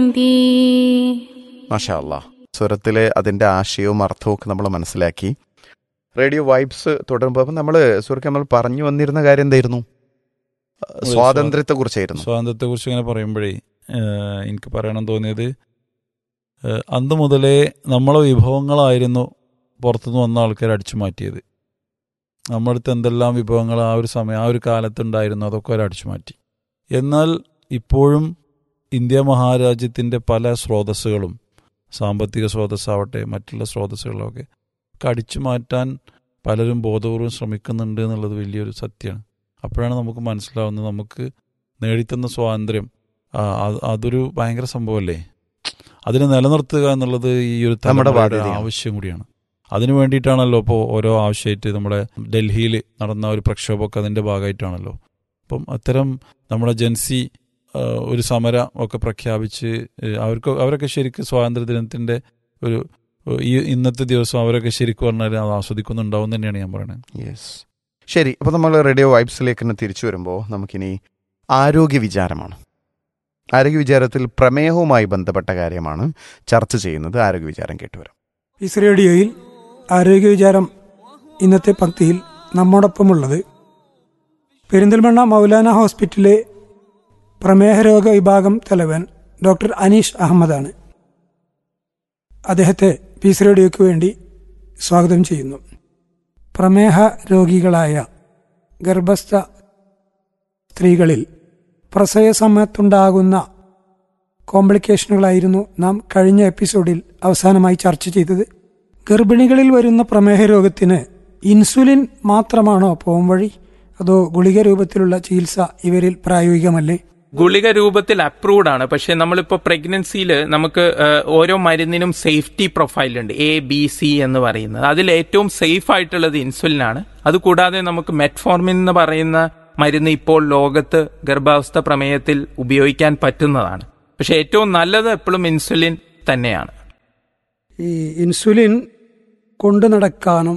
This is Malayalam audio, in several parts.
മാഷാ അല്ലാ സ്വരത്തിലെ അതിൻ്റെ ആശയവും അർത്ഥവും ഒക്കെ നമ്മൾ മനസ്സിലാക്കി റേഡിയോ വൈബ്സ് തുടരുമ്പോൾ അപ്പം നമ്മൾ സുഹൃത്ത് നമ്മൾ പറഞ്ഞു വന്നിരുന്ന കാര്യം എന്തായിരുന്നു സ്വാതന്ത്ര്യത്തെ കുറിച്ചായിരുന്നു സ്വാതന്ത്ര്യത്തെ കുറിച്ച് ഇങ്ങനെ പറയുമ്പോഴേ ഏഹ്, എനിക്ക് പറയണം തോന്നിയത് ഏഹ്, അന്ന് മുതലേ നമ്മളെ വിഭവങ്ങളായിരുന്നു പുറത്തുനിന്ന് വന്ന ആൾക്കാർ അടിച്ചു മാറ്റിയത് നമ്മുടെ അടുത്ത് എന്തെല്ലാം വിഭവങ്ങൾ ആ ഒരു സമയം ആ ഒരു കാലത്തുണ്ടായിരുന്നു അതൊക്കെ അവർ അടിച്ചു മാറ്റി എന്നാൽ ഇപ്പോഴും ഇന്ത്യ മഹാരാജ്യത്തിൻ്റെ പല സ്രോതസ്സുകളും സാമ്പത്തിക സ്രോതസ്സാവട്ടെ മറ്റുള്ള സ്രോതസ്സുകളൊക്കെ ഒക്കെ അടിച്ചു മാറ്റാൻ പലരും ബോധപൂർവ്വം ശ്രമിക്കുന്നുണ്ട് എന്നുള്ളത് വലിയൊരു സത്യമാണ് അപ്പോഴാണ് നമുക്ക് മനസ്സിലാവുന്നത് നമുക്ക് നേടിത്തന്ന സ്വാതന്ത്ര്യം ആ, അത് അതൊരു ഭയങ്കര സംഭവമല്ലേ അതിനെ നിലനിർത്തുക എന്നുള്ളത് ഈ ഒരു നമ്മുടെ തലമുറയുടെ ബാധ്യതയാണ്. ആവശ്യം കൂടിയാണ് അതിനു വേണ്ടിയിട്ടാണല്ലോ ഇപ്പോൾ ഓരോ ആവശ്യമായിട്ട് നമ്മുടെ ഡൽഹിയിൽ നടന്ന ഒരു പ്രക്ഷോഭമൊക്കെ അതിൻ്റെ ഭാഗമായിട്ടാണല്ലോ അപ്പം അത്തരം നമ്മുടെ ജൻസി ആ, ഒരു സമരം ഒക്കെ പ്രഖ്യാപിച്ച് ഏ, അവർക്ക് അവരൊക്കെ ശരിക്കും സ്വാതന്ത്ര്യ ദിനത്തിൻ്റെ ഒരു ഈ ഇന്നത്തെ ദിവസം അവരൊക്കെ ശരിക്കും പറഞ്ഞാൽ അത് ആസ്വദിക്കുന്നുണ്ടാവും എന്ന് തന്നെയാണ് ഞാൻ പറയുന്നത് യെസ് ശരി അപ്പോൾ നമ്മൾ റേഡിയോ വൈബ്സിലേക്ക് തന്നെ തിരിച്ചു വരുമ്പോൾ നമുക്കിനി ആരോഗ്യ വിചാരമാണ് ആരോഗ്യ വിചാരത്തിൽ പ്രമേഹവുമായി ബന്ധപ്പെട്ട കാര്യമാണ് ചർച്ച ചെയ്യുന്നത് ആരോഗ്യ വിചാരം കേട്ടുവരാം പീസ് റേഡിയോയിൽ ആരോഗ്യ വിചാരം ഇന്നത്തെ പങ്ക്തിയിൽ നമ്മോടൊപ്പമുള്ളത് പെരിന്തൽമണ്ണ മൗലാന ഹോസ്പിറ്റലിലെ പ്രമേഹ രോഗ വിഭാഗം തലവൻ ഡോക്ടർ അനീഷ് അഹമ്മദാണ് അദ്ദേഹത്തെ പീസ് റേഡിയോയ്ക്ക് വേണ്ടി സ്വാഗതം ചെയ്യുന്നു പ്രമേഹ രോഗികളായ ഗർഭസ്ഥ സ്ത്രീകളിൽ പ്രസവ സമയത്തുണ്ടാകുന്ന കോംപ്ലിക്കേഷനുകളായിരുന്നു നാം കഴിഞ്ഞ എപ്പിസോഡിൽ അവസാനമായി ചർച്ച ചെയ്തത് ഗർഭിണികളിൽ വരുന്ന പ്രമേഹ രോഗത്തിന് ഇൻസുലിൻ മാത്രമാണോ പോംവഴി അതോ ഗുളിക രൂപത്തിലുള്ള ചികിത്സ ഇവരിൽ പ്രായോഗികമല്ലേ ഗുളിക രൂപത്തിൽ അപ്രൂവ്ഡ് ആണ് പക്ഷെ നമ്മളിപ്പോ പ്രഗ്നൻസിയിൽ നമുക്ക് ഏഹ്, ഓരോ മരുന്നിനും സേഫ്റ്റി പ്രൊഫൈൽ ഉണ്ട് എ ബി സി എന്ന് പറയുന്നത് അതിൽ ഏറ്റവും സേഫ് ആയിട്ടുള്ളത് ഇൻസുലിൻ ആണ് അതുകൂടാതെ നമുക്ക് മെറ്റ്ഫോർമിൻ എന്ന് പറയുന്ന മരുന്ന് ഇപ്പോൾ ലോകത്ത് ഗർഭാവസ്ഥ പ്രമേയത്തിൽ ഉപയോഗിക്കാൻ പറ്റുന്നതാണ് പക്ഷെ ഏറ്റവും നല്ലത് എപ്പോഴും ഇൻസുലിൻ തന്നെയാണ് ഈ ഇൻസുലിൻ കൊണ്ടു നടക്കാനും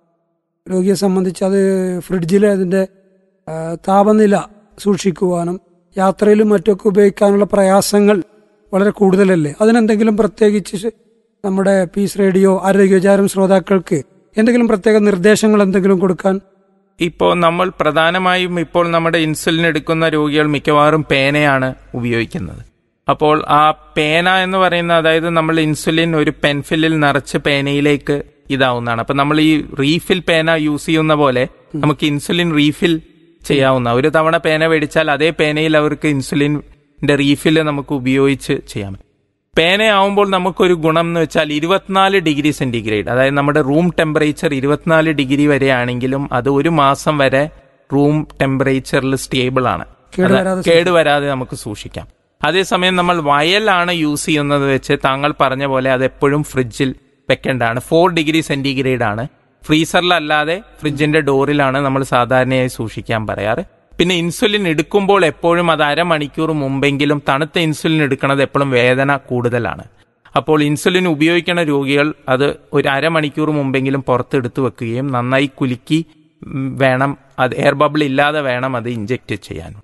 രോഗിയെ സംബന്ധിച്ച് അത് ഫ്രിഡ്ജിൽ അതിൻ്റെ ആ, താപനില സൂക്ഷിക്കുവാനും യാത്രയിലും മറ്റൊക്കെ ഉപയോഗിക്കാനുള്ള പ്രയാസങ്ങൾ വളരെ കൂടുതലല്ലേ അതിനെന്തെങ്കിലും പ്രത്യേകിച്ച് നമ്മുടെ പീസ് റേഡിയോ ആരോഗ്യവിചാരം ശ്രോതാക്കൾക്ക് എന്തെങ്കിലും പ്രത്യേക നിർദ്ദേശങ്ങൾ എന്തെങ്കിലും കൊടുക്കാൻ ഇപ്പോൾ നമ്മൾ പ്രധാനമായും ഇപ്പോൾ നമ്മുടെ ഇൻസുലിൻ എടുക്കുന്ന രോഗികൾ മിക്കവാറും പേനയാണ് ഉപയോഗിക്കുന്നത് അപ്പോൾ ആ പേന എന്ന് പറയുന്ന അതായത് നമ്മൾ ഇൻസുലിൻ ഒരു പെൻഫില്ലിൽ നിറച്ച് പേനയിലേക്ക് ഇതാവുന്നതാണ് അപ്പൊ നമ്മൾ ഈ റീഫിൽ പേന യൂസ് ചെയ്യുന്ന പോലെ നമുക്ക് ഇൻസുലിൻ റീഫിൽ ചെയ്യാവുന്ന ഒരു തവണ പേന മേടിച്ചാൽ അതേ പേനയിൽ അവർക്ക് ഇൻസുലിന്റെ റീഫിൽ നമുക്ക് ഉപയോഗിച്ച് ചെയ്യാം പേനയാവുമ്പോൾ നമുക്കൊരു ഗുണം എന്ന് വെച്ചാൽ ഇരുപത്തിനാല് ഡിഗ്രി സെന്റിഗ്രേഡ് അതായത് നമ്മുടെ റൂം ടെമ്പറേച്ചർ ഇരുപത്തിനാല് ഡിഗ്രി വരെ ആണെങ്കിലും അത് ഒരു മാസം വരെ റൂം ടെമ്പറേച്ചറിൽ സ്റ്റേബിൾ ആണ് കേടുവരാതെ അത് കേടുവരാതെ നമുക്ക് സൂക്ഷിക്കാം അതേസമയം നമ്മൾ വയലാണ് യൂസ് ചെയ്യുന്നത് വെച്ച് താങ്കൾ പറഞ്ഞ പോലെ അത് എപ്പോഴും ഫ്രിഡ്ജിൽ വെക്കേണ്ടതാണ് ഫോർ ഡിഗ്രി സെന്റിഗ്രേഡ് ആണ് ഫ്രീസറിലല്ലാതെ ഫ്രിഡ്ജിന്റെ ഡോറിലാണ് നമ്മൾ സാധാരണയായി സൂക്ഷിക്കാൻ പറയാറ് പിന്നെ ഇൻസുലിൻ എടുക്കുമ്പോൾ എപ്പോഴും അത് അരമണിക്കൂർ മുമ്പെങ്കിലും തണുത്ത ഇൻസുലിൻ എടുക്കുന്നത് എപ്പോഴും വേദന കൂടുതലാണ് അപ്പോൾ ഇൻസുലിൻ ഉപയോഗിക്കുന്ന രോഗികൾ അത് ഒരു അരമണിക്കൂർ മുമ്പെങ്കിലും പുറത്തെടുത്ത് വെക്കുകയും നന്നായി കുലുക്കി ഉം, വേണം അത് എയർ ബബിൾ ഇല്ലാതെ വേണം അത് ഇഞ്ചെക്ട് ചെയ്യാൻ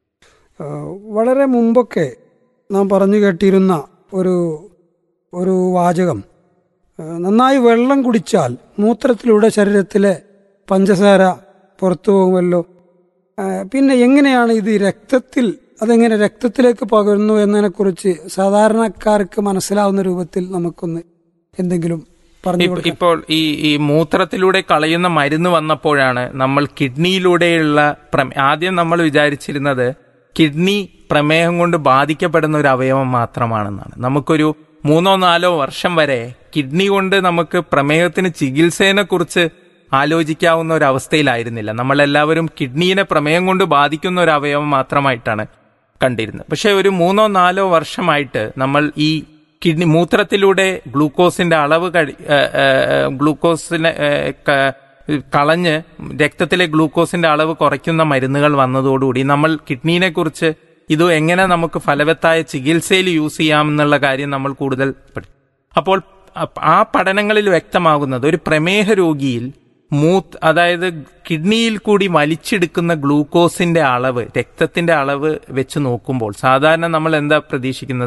ആ, വളരെ മുമ്പൊക്കെ നാം പറഞ്ഞു കേട്ടിരുന്ന ഒരു ഒരു വാചകം ആ, നന്നായി വെള്ളം കുടിച്ചാൽ മൂത്രത്തിലൂടെ ശരീരത്തിലെ പഞ്ചസാര പുറത്തു പോകുമല്ലോ ആ, പിന്നെ എങ്ങനെയാണ് ഇത് രക്തത്തിൽ അതെങ്ങനെ രക്തത്തിലേക്ക് പകരുന്നു എന്നതിനെക്കുറിച്ച് സാധാരണക്കാർക്ക് മനസ്സിലാവുന്ന രൂപത്തിൽ നമുക്കൊന്ന് എന്തെങ്കിലും പറഞ്ഞു ഇപ്പ- കൊടുക്കാം ഇപ്പോൾ ഈ ഈ മൂത്രത്തിലൂടെ കളയുന്ന മരുന്ന് വന്നപ്പോഴാണ് നമ്മൾ കിഡ്നിയിലൂടെയുള്ള പ്രമേ- ആദ്യം നമ്മൾ വിചാരിച്ചിരുന്നത് കിഡ്നി പ്രമേഹം കൊണ്ട് ബാധിക്കപ്പെടുന്ന ഒരു അവയവം മാത്രമാണെന്നാണ് നമുക്കൊരു മൂന്നോ നാലോ വർഷം വരെ കിഡ്നി കൊണ്ട് നമുക്ക് പ്രമേഹത്തിന് ചികിത്സയെ കുറിച്ച് ആലോചിക്കാവുന്ന ഒരു അവസ്ഥയിലായിരുന്നില്ല നമ്മളെല്ലാവരും കിഡ്നീനെ പ്രമേഹം കൊണ്ട് ബാധിക്കുന്ന ഒരു അവയവം മാത്രമായിട്ടാണ് കണ്ടിരുന്നത് പക്ഷെ ഒരു മൂന്നോ നാലോ വർഷമായിട്ട് നമ്മൾ ഈ കിഡ്നി മൂത്രത്തിലൂടെ ഗ്ലൂക്കോസിന്റെ അളവ് കഴി ഏഹ് ഏഹ് ഗ്ലൂക്കോസിനെ ഏഹ് ക- കളഞ്ഞ് രക്തത്തിലെ ഗ്ലൂക്കോസിന്റെ അളവ് കുറയ്ക്കുന്ന മരുന്നുകൾ വന്നതോടുകൂടി നമ്മൾ കിഡ്നീനെ കുറിച്ച് ഇത് എങ്ങനെ നമുക്ക് ഫലവത്തായ ചികിത്സയിൽ യൂസ് ചെയ്യാമെന്നുള്ള കാര്യം നമ്മൾ കൂടുതൽ പഠി അപ്പോൾ അപ്പ- ആ പഠനങ്ങളിൽ വ്യക്തമാകുന്നത് ഒരു പ്രമേഹ രോഗിയിൽ മൂത്ത് അതായത് കിഡ്നിയിൽ കൂടി വലിച്ചെടുക്കുന്ന ഗ്ലൂക്കോസിന്റെ അളവ് രക്തത്തിന്റെ അളവ് വെച്ച് നോക്കുമ്പോൾ സാധാരണ നമ്മൾ എന്താ പ്രതീക്ഷിക്കുന്നത്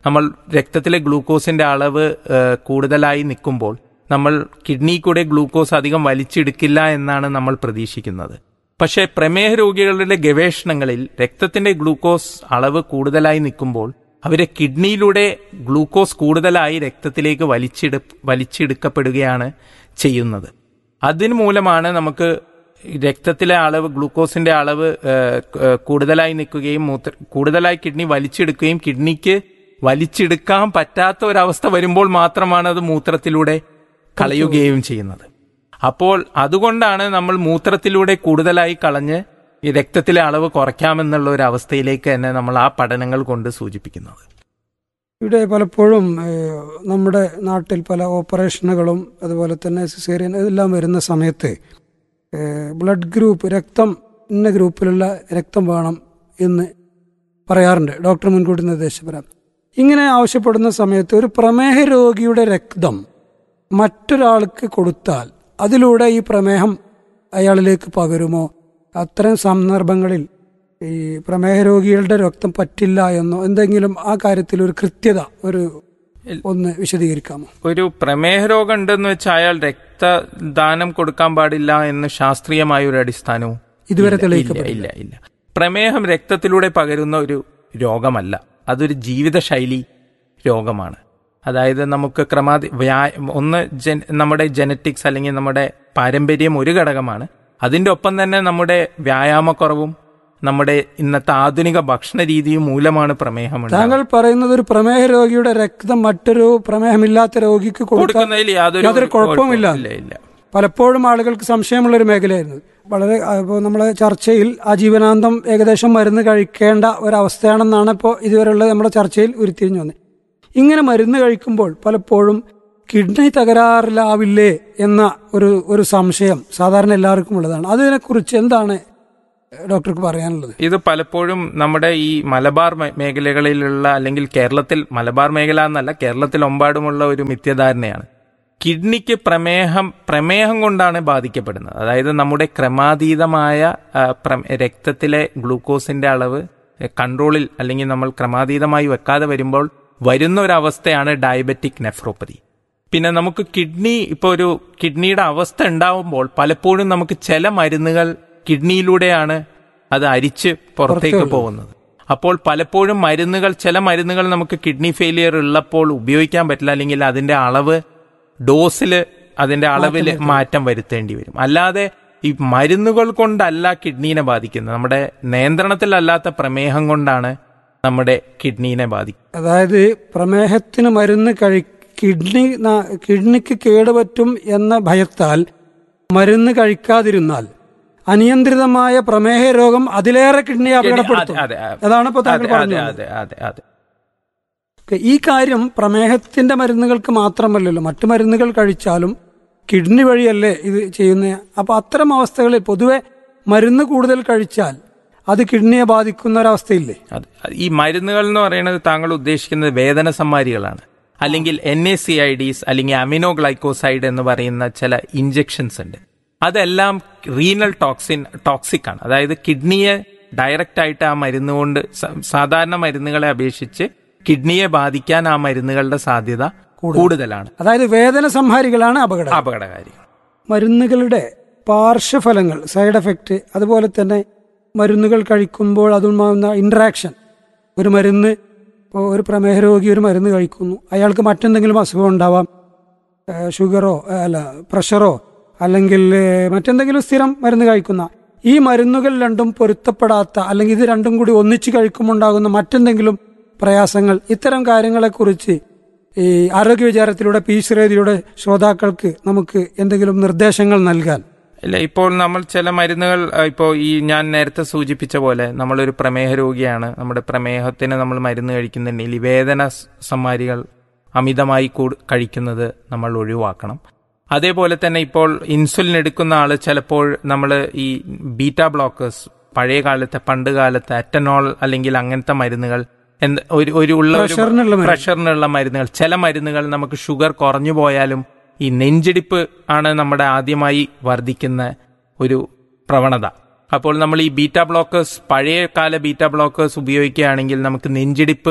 നമ്മൾ രക്തത്തിലെ ഗ്ലൂക്കോസിന്റെ അളവ് ഏഹ്, കൂടുതലായി നിൽക്കുമ്പോൾ നമ്മൾ കിഡ്നി കൂടെ ഗ്ലൂക്കോസ് അധികം വലിച്ചെടുക്കില്ല എന്നാണ് നമ്മൾ പ്രതീക്ഷിക്കുന്നത് പക്ഷേ പ്രമേഹ രോഗികളുടെ ഗവേഷണങ്ങളിൽ രക്തത്തിന്റെ ഗ്ലൂക്കോസ് അളവ് കൂടുതലായി നിൽക്കുമ്പോൾ അവരെ കിഡ്നിയിലൂടെ ഗ്ലൂക്കോസ് കൂടുതലായി രക്തത്തിലേക്ക് വലിച്ചെടു വലിച്ചെടുക്കപ്പെടുകയാണ് ചെയ്യുന്നത് അതിന് മൂലമാണ് നമുക്ക് രക്തത്തിലെ അളവ് ഗ്ലൂക്കോസിന്റെ അളവ് ഏഹ്, ഏഹ്, കൂടുതലായി നിൽക്കുകയും മൂത്ര കൂടുതലായി കിഡ്നി വലിച്ചെടുക്കുകയും കിഡ്നിക്ക് വലിച്ചെടുക്കാൻ പറ്റാത്ത ഒരവസ്ഥ വരുമ്പോൾ മാത്രമാണ് അത് മൂത്രത്തിലൂടെ കളയുകയും ചെയ്യുന്നത് അപ്പോൾ അതുകൊണ്ടാണ് നമ്മൾ മൂത്രത്തിലൂടെ കൂടുതലായി കളഞ്ഞ് ഈ രക്തത്തിലെ അളവ് കുറയ്ക്കാമെന്നുള്ള ഒരു അവസ്ഥയിലേക്ക് തന്നെ നമ്മൾ ആ പഠനങ്ങൾ കൊണ്ട് സൂചിപ്പിക്കുന്നത് ഇവിടെ പലപ്പോഴും ഏഹ്, നമ്മുടെ നാട്ടിൽ പല ഓപ്പറേഷനുകളും അതുപോലെ തന്നെ സിസേറിയൻ ഇതെല്ലാം വരുന്ന സമയത്ത് ഏഹ്, ബ്ലഡ് ഗ്രൂപ്പ് രക്തം ഇന്ന ഗ്രൂപ്പിലുള്ള രക്തം വേണം എന്ന് പറയാറുണ്ട് ഡോക്ടർ മുൻകൂട്ടി നിർദ്ദേശിച്ചപ്രകാരം ഇങ്ങനെ ആവശ്യപ്പെടുന്ന സമയത്ത് ഒരു പ്രമേഹ രോഗിയുടെ രക്തം മറ്റൊരാൾക്ക് കൊടുത്താൽ അതിലൂടെ ഈ പ്രമേഹം അയാളിലേക്ക് പകരുമോ അത്തരം സന്ദർഭങ്ങളിൽ ഈ പ്രമേഹ രോഗികളുടെ രക്തം പറ്റില്ല എന്നോ എന്തെങ്കിലും ആ കാര്യത്തിൽ ഒരു കൃത്യത ഒരു ഒന്ന് വിശദീകരിക്കാമോ ഒരു പ്രമേഹ രോഗം ഉണ്ടെന്ന് വെച്ചാൽ അയാൾ രക്തദാനം കൊടുക്കാൻ പാടില്ല എന്ന് ശാസ്ത്രീയമായ ഒരു അടിസ്ഥാനവും ഇതുവരെ ഇല്ല, തെളിയിക്കപ്പെട്ടില്ല. ഇല്ല ഇല്ല പ്രമേഹം രക്തത്തിലൂടെ പകരുന്ന ഒരു രോഗമല്ല അതൊരു ജീവിതശൈലി രോഗമാണ് അതായത് നമുക്ക് ക്രമാതി വ്യാ- ഒന്ന് ജൻ നമ്മുടെ ജനറ്റിക്സ് അല്ലെങ്കിൽ നമ്മുടെ പാരമ്പര്യം ഒരു ഘടകമാണ് അതിന്റെ ഒപ്പം തന്നെ നമ്മുടെ വ്യായാമക്കുറവും നമ്മുടെ ഇന്നത്തെ ആധുനിക ഭക്ഷണ രീതിയും മൂലമാണ് പ്രമേഹം ഉണ്ടാകുന്നത്. താങ്കൾ പറയുന്നത് ഒരു പ്രമേഹ രോഗിയുടെ രക്തം മറ്റൊരു പ്രമേഹമില്ലാത്ത രോഗിക്ക് കൊടുക്കാൻ കൊടുക്കുന്നതിൽ യാതൊരു യാതൊരു കുഴപ്പവുമില്ല ഇല്ല ഇല്ല പലപ്പോഴും ആളുകൾക്ക് സംശയമുള്ള ഒരു മേഖലയായിരുന്നു വളരെ ഇപ്പോൾ നമ്മളെ ചർച്ചയിൽ ആജീവനാന്തം ഏകദേശം മരുന്ന് കഴിക്കേണ്ട ഒരവസ്ഥയാണെന്നാണ് ഇപ്പോൾ ഇതുവരെയുള്ള നമ്മുടെ ചർച്ചയിൽ ഉരുത്തിരിഞ്ഞു വന്നത് ഇങ്ങനെ മരുന്ന് കഴിക്കുമ്പോൾ പലപ്പോഴും കിഡ്നി തകരാറിലാവില്ലേ എന്ന ഒരു ഒരു സംശയം സാധാരണ എല്ലാവർക്കും ഉള്ളതാണ് അതിനെക്കുറിച്ച് എന്താണ് ഡോക്ടർക്ക് പറയാനുള്ളത് ഇത് പലപ്പോഴും നമ്മുടെ ഈ മലബാർ മേ- മേഖലകളിലുള്ള അല്ലെങ്കിൽ കേരളത്തിൽ മലബാർ മേഖല എന്നല്ല കേരളത്തിലൊമ്പാടുമുള്ള ഒരു മിഥ്യധാരണയാണ് കിഡ്നിക്ക് പ്രമേഹം പ്രമേഹം കൊണ്ടാണ് ബാധിക്കപ്പെടുന്നത് അതായത് നമ്മുടെ ക്രമാതീതമായ ആ, പ്ര- രക്തത്തിലെ ഗ്ലൂക്കോസിന്റെ അളവ് കൺട്രോളിൽ അല്ലെങ്കിൽ നമ്മൾ ക്രമാതീതമായി വെക്കാതെ വരുമ്പോൾ വരുന്ന ഒരു അവസ്ഥയാണ് ഡയബറ്റിക് നെഫ്രോപ്പതി പിന്നെ നമുക്ക് കിഡ്നി ഇപ്പോൾ ഒരു കിഡ്നിയുടെ അവസ്ഥ ഉണ്ടാവുമ്പോൾ പലപ്പോഴും നമുക്ക് ചില മരുന്നുകൾ കിഡ്നിയിലൂടെയാണ് അത് അരിച്ച് പുറത്തേക്ക് പോകുന്നത് അപ്പോൾ പലപ്പോഴും മരുന്നുകൾ ചില മരുന്നുകൾ നമുക്ക് കിഡ്നി ഫെയിലിയർ ഉള്ളപ്പോൾ ഉപയോഗിക്കാൻ പറ്റില്ല അല്ലെങ്കിൽ അതിന്റെ അളവ് ഡോസിൽ അതിന്റെ അളവിൽ മാറ്റം വരുത്തേണ്ടി വരും അല്ലാതെ ഈ മരുന്നുകൾ കൊണ്ടല്ല കിഡ്നീനെ ബാധിക്കുന്നത് നമ്മുടെ നിയന്ത്രണത്തിലല്ലാത്ത പ്രമേഹം കൊണ്ടാണ് നമ്മുടെ കിഡ്നീനെ ബാധിക്കുന്നത് അതായത് പ്രമേഹത്തിന് മരുന്ന് കഴി കിഡ്നി ന- കിഡ്നിക്ക് കേടുപറ്റും എന്ന ഭയത്താൽ മരുന്ന് കഴിക്കാതിരുന്നാൽ അനിയന്ത്രിതമായ പ്രമേഹ രോഗം അതിലേറെ കിഡ്നിയെ അപകടപ്പെടുത്തും അതെ, അതെ. അതാണ് ഇപ്പോൾ താങ്കൾ അതെ, പറഞ്ഞു അതെ അതെ അതെ ഓക്കേ, ഈ കാര്യം പ്രമേഹത്തിന്റെ മരുന്നുകൾക്ക് മാത്രമല്ലല്ലോ മറ്റു മരുന്നുകൾ കഴിച്ചാലും കിഡ്നി വഴിയല്ലേ ഇത് ചെയ്യുന്നത് അപ്പൊ അത്തരം അവസ്ഥകളിൽ പൊതുവെ മരുന്ന് കൂടുതൽ കഴിച്ചാൽ അത് കിഡ്നിയെ ബാധിക്കുന്ന ഒരവസ്ഥയില്ലേ അതെ ഈ മരുന്നുകൾ എന്ന് പറയുന്നത് താങ്കൾ ഉദ്ദേശിക്കുന്നത് വേദന സമ്മാരികളാണ് അല്ലെങ്കിൽ N A C I Ds അല്ലെങ്കിൽ അമിനോ ഗ്ലൈക്കോസൈഡ് എന്ന് പറയുന്ന ചില ഇഞ്ചെക്ഷൻസ് ഉണ്ട് അതെല്ലാം റീനൽ ടോക്സിൻ ടോക്സിക് ആണ് അതായത് കിഡ്നിയെ ഡയറക്റ്റ് ആയിട്ട് ആ മരുന്ന് കൊണ്ട് സ- സാധാരണ മരുന്നുകളെ അപേക്ഷിച്ച് കിഡ്നിയെ ബാധിക്കാൻ ആ മരുന്നുകളുടെ സാധ്യത കൂടുതലാണ് അതായത് വേദന സംഹാരികളാണ് അപകടം അപകടകാരി മരുന്നുകളുടെ പാർശ്വഫലങ്ങൾ സൈഡ് എഫക്റ്റ് അതുപോലെ തന്നെ മരുന്നുകൾ കഴിക്കുമ്പോൾ അതുണ്ടാകുന്ന ഇന്ററാക്ഷൻ ഒരു മരുന്ന് ഇപ്പോൾ ഒരു പ്രമേഹ രോഗി ഒരു മരുന്ന് കഴിക്കുന്നു അയാൾക്ക് മറ്റെന്തെങ്കിലും അസുഖം ഉണ്ടാവാം ഏഹ് ഷുഗറോ ഏഹ് അല്ല പ്രഷറോ അല്ലെങ്കിൽ ഏഹ് മറ്റെന്തെങ്കിലും സ്ഥിരം മരുന്ന് കഴിക്കുന്ന ഈ മരുന്നുകൾ രണ്ടും പൊരുത്തപ്പെടാത്ത അല്ലെങ്കിൽ ഇത് രണ്ടും കൂടി ഒന്നിച്ച് കഴിക്കുമ്പോൾ ഉണ്ടാകുന്ന മറ്റെന്തെങ്കിലും പ്രയാസങ്ങൾ ഇത്തരം കാര്യങ്ങളെക്കുറിച്ച് ഈ ആരോഗ്യ വിചാരത്തിലൂടെ പീസ് റേഡിയോയുടെ ശ്രോതാക്കൾക്ക് നമുക്ക് എന്തെങ്കിലും നിർദ്ദേശങ്ങൾ നൽകാൻ ഇല്ല ഇപ്പോൾ നമ്മൾ ചില മരുന്നുകൾ അഹ് ഇപ്പോൾ ഈ ഞാൻ നേരത്തെ സൂചിപ്പിച്ച പോലെ നമ്മളൊരു പ്രമേഹ രോഗിയാണ് നമ്മുടെ പ്രമേഹത്തിന് നമ്മൾ മരുന്ന് കഴിക്കുന്നുണ്ടെങ്കിൽ ഈ വേദന സ് സമ്മാരികൾ അമിതമായി കൂട് കഴിക്കുന്നത് നമ്മൾ ഒഴിവാക്കണം അതേപോലെ തന്നെ ഇപ്പോൾ ഇൻസുലിൻ എടുക്കുന്ന ആള് ചിലപ്പോൾ നമ്മൾ ഈ ബീറ്റ ബ്ലോക്കേഴ്സ് പഴയ കാലത്തെ പണ്ട് കാലത്തെ അറ്റനോൾ അല്ലെങ്കിൽ അങ്ങനത്തെ മരുന്നുകൾ എന്ത് ഒരു ഒരു ഉള്ള ഒരു പ്രഷറിനുള്ള മരുന്ന്. പ്രഷറിനുള്ള മരുന്നുകൾ ചില മരുന്നുകൾ നമുക്ക് ഷുഗർ കുറഞ്ഞു പോയാലും ഈ നെഞ്ചിടിപ്പ് ആണ് നമ്മുടെ ആദ്യമായി വർദ്ധിക്കുന്ന ഒരു പ്രവണത അപ്പോൾ നമ്മൾ ഈ ബീറ്റ ബ്ലോക്കേഴ്സ് പഴയ കാല ബീറ്റ ബ്ലോക്കേഴ്സ് ഉപയോഗിക്കുകയാണെങ്കിൽ നമുക്ക് നെഞ്ചിടിപ്പ്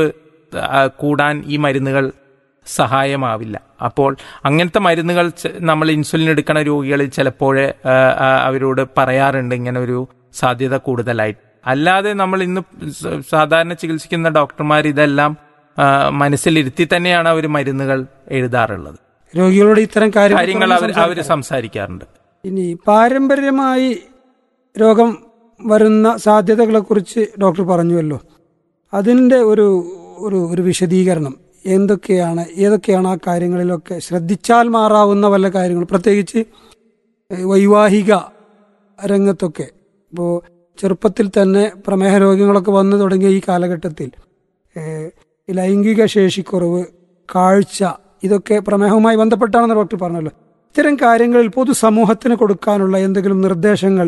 ആ, കൂടാൻ ഈ മരുന്നുകൾ സഹായമാവില്ല അപ്പോൾ അങ്ങനത്തെ മരുന്നുകൾ ച- നമ്മൾ ഇൻസുലിൻ എടുക്കണ രോഗികളിൽ ചിലപ്പോൾ അവരോട് പറയാറുണ്ട് ഇങ്ങനെ ഒരു സാധ്യത കൂടുതലായിട്ട് അല്ലാതെ നമ്മൾ ഇന്ന് സ- സാധാരണ ചികിത്സിക്കുന്ന ഡോക്ടർമാർ ഇതെല്ലാം ആ, മനസ്സിലിരുത്തി തന്നെയാണ് അവർ മരുന്നുകൾ എഴുതാറുള്ളത് രോഗികളോട് ഇത്തരം കാര്യങ്ങൾ കാര്യങ്ങൾ അവർ തുറന്ന് അവർ സംസാരിക്കാറുണ്ട് ഇനി പാരമ്പര്യമായി രോഗം വരുന്ന സാധ്യതകളെക്കുറിച്ച് ഡോക്ടർ പറഞ്ഞുവല്ലോ അതിൻ്റെ ഒരു ഒരു ഒരു വിശദീകരണം എന്തൊക്കെയാണ് ഏതൊക്കെയാണ് ആ കാര്യങ്ങളിലൊക്കെ ശ്രദ്ധിച്ചാൽ മാറാവുന്ന വല്ല കാര്യങ്ങൾ പ്രത്യേകിച്ച് ഏഹ്, വൈവാഹിക രംഗത്തൊക്കെ ഇപ്പോൾ ചെറുപ്പത്തിൽ തന്നെ പ്രമേഹ രോഗങ്ങളൊക്കെ വന്നു തുടങ്ങിയ ഈ കാലഘട്ടത്തിൽ ഏഹ്, ഈ ലൈംഗിക ശേഷിക്കുറവ് കാഴ്ച ഇതൊക്കെ പ്രമേഹവുമായി ബന്ധപ്പെട്ടാണെന്ന് ഡോക്ടർ പറഞ്ഞല്ലോ ഇത്തരം കാര്യങ്ങളിൽ പൊതുസമൂഹത്തിന് കൊടുക്കാനുള്ള എന്തെങ്കിലും നിർദ്ദേശങ്ങൾ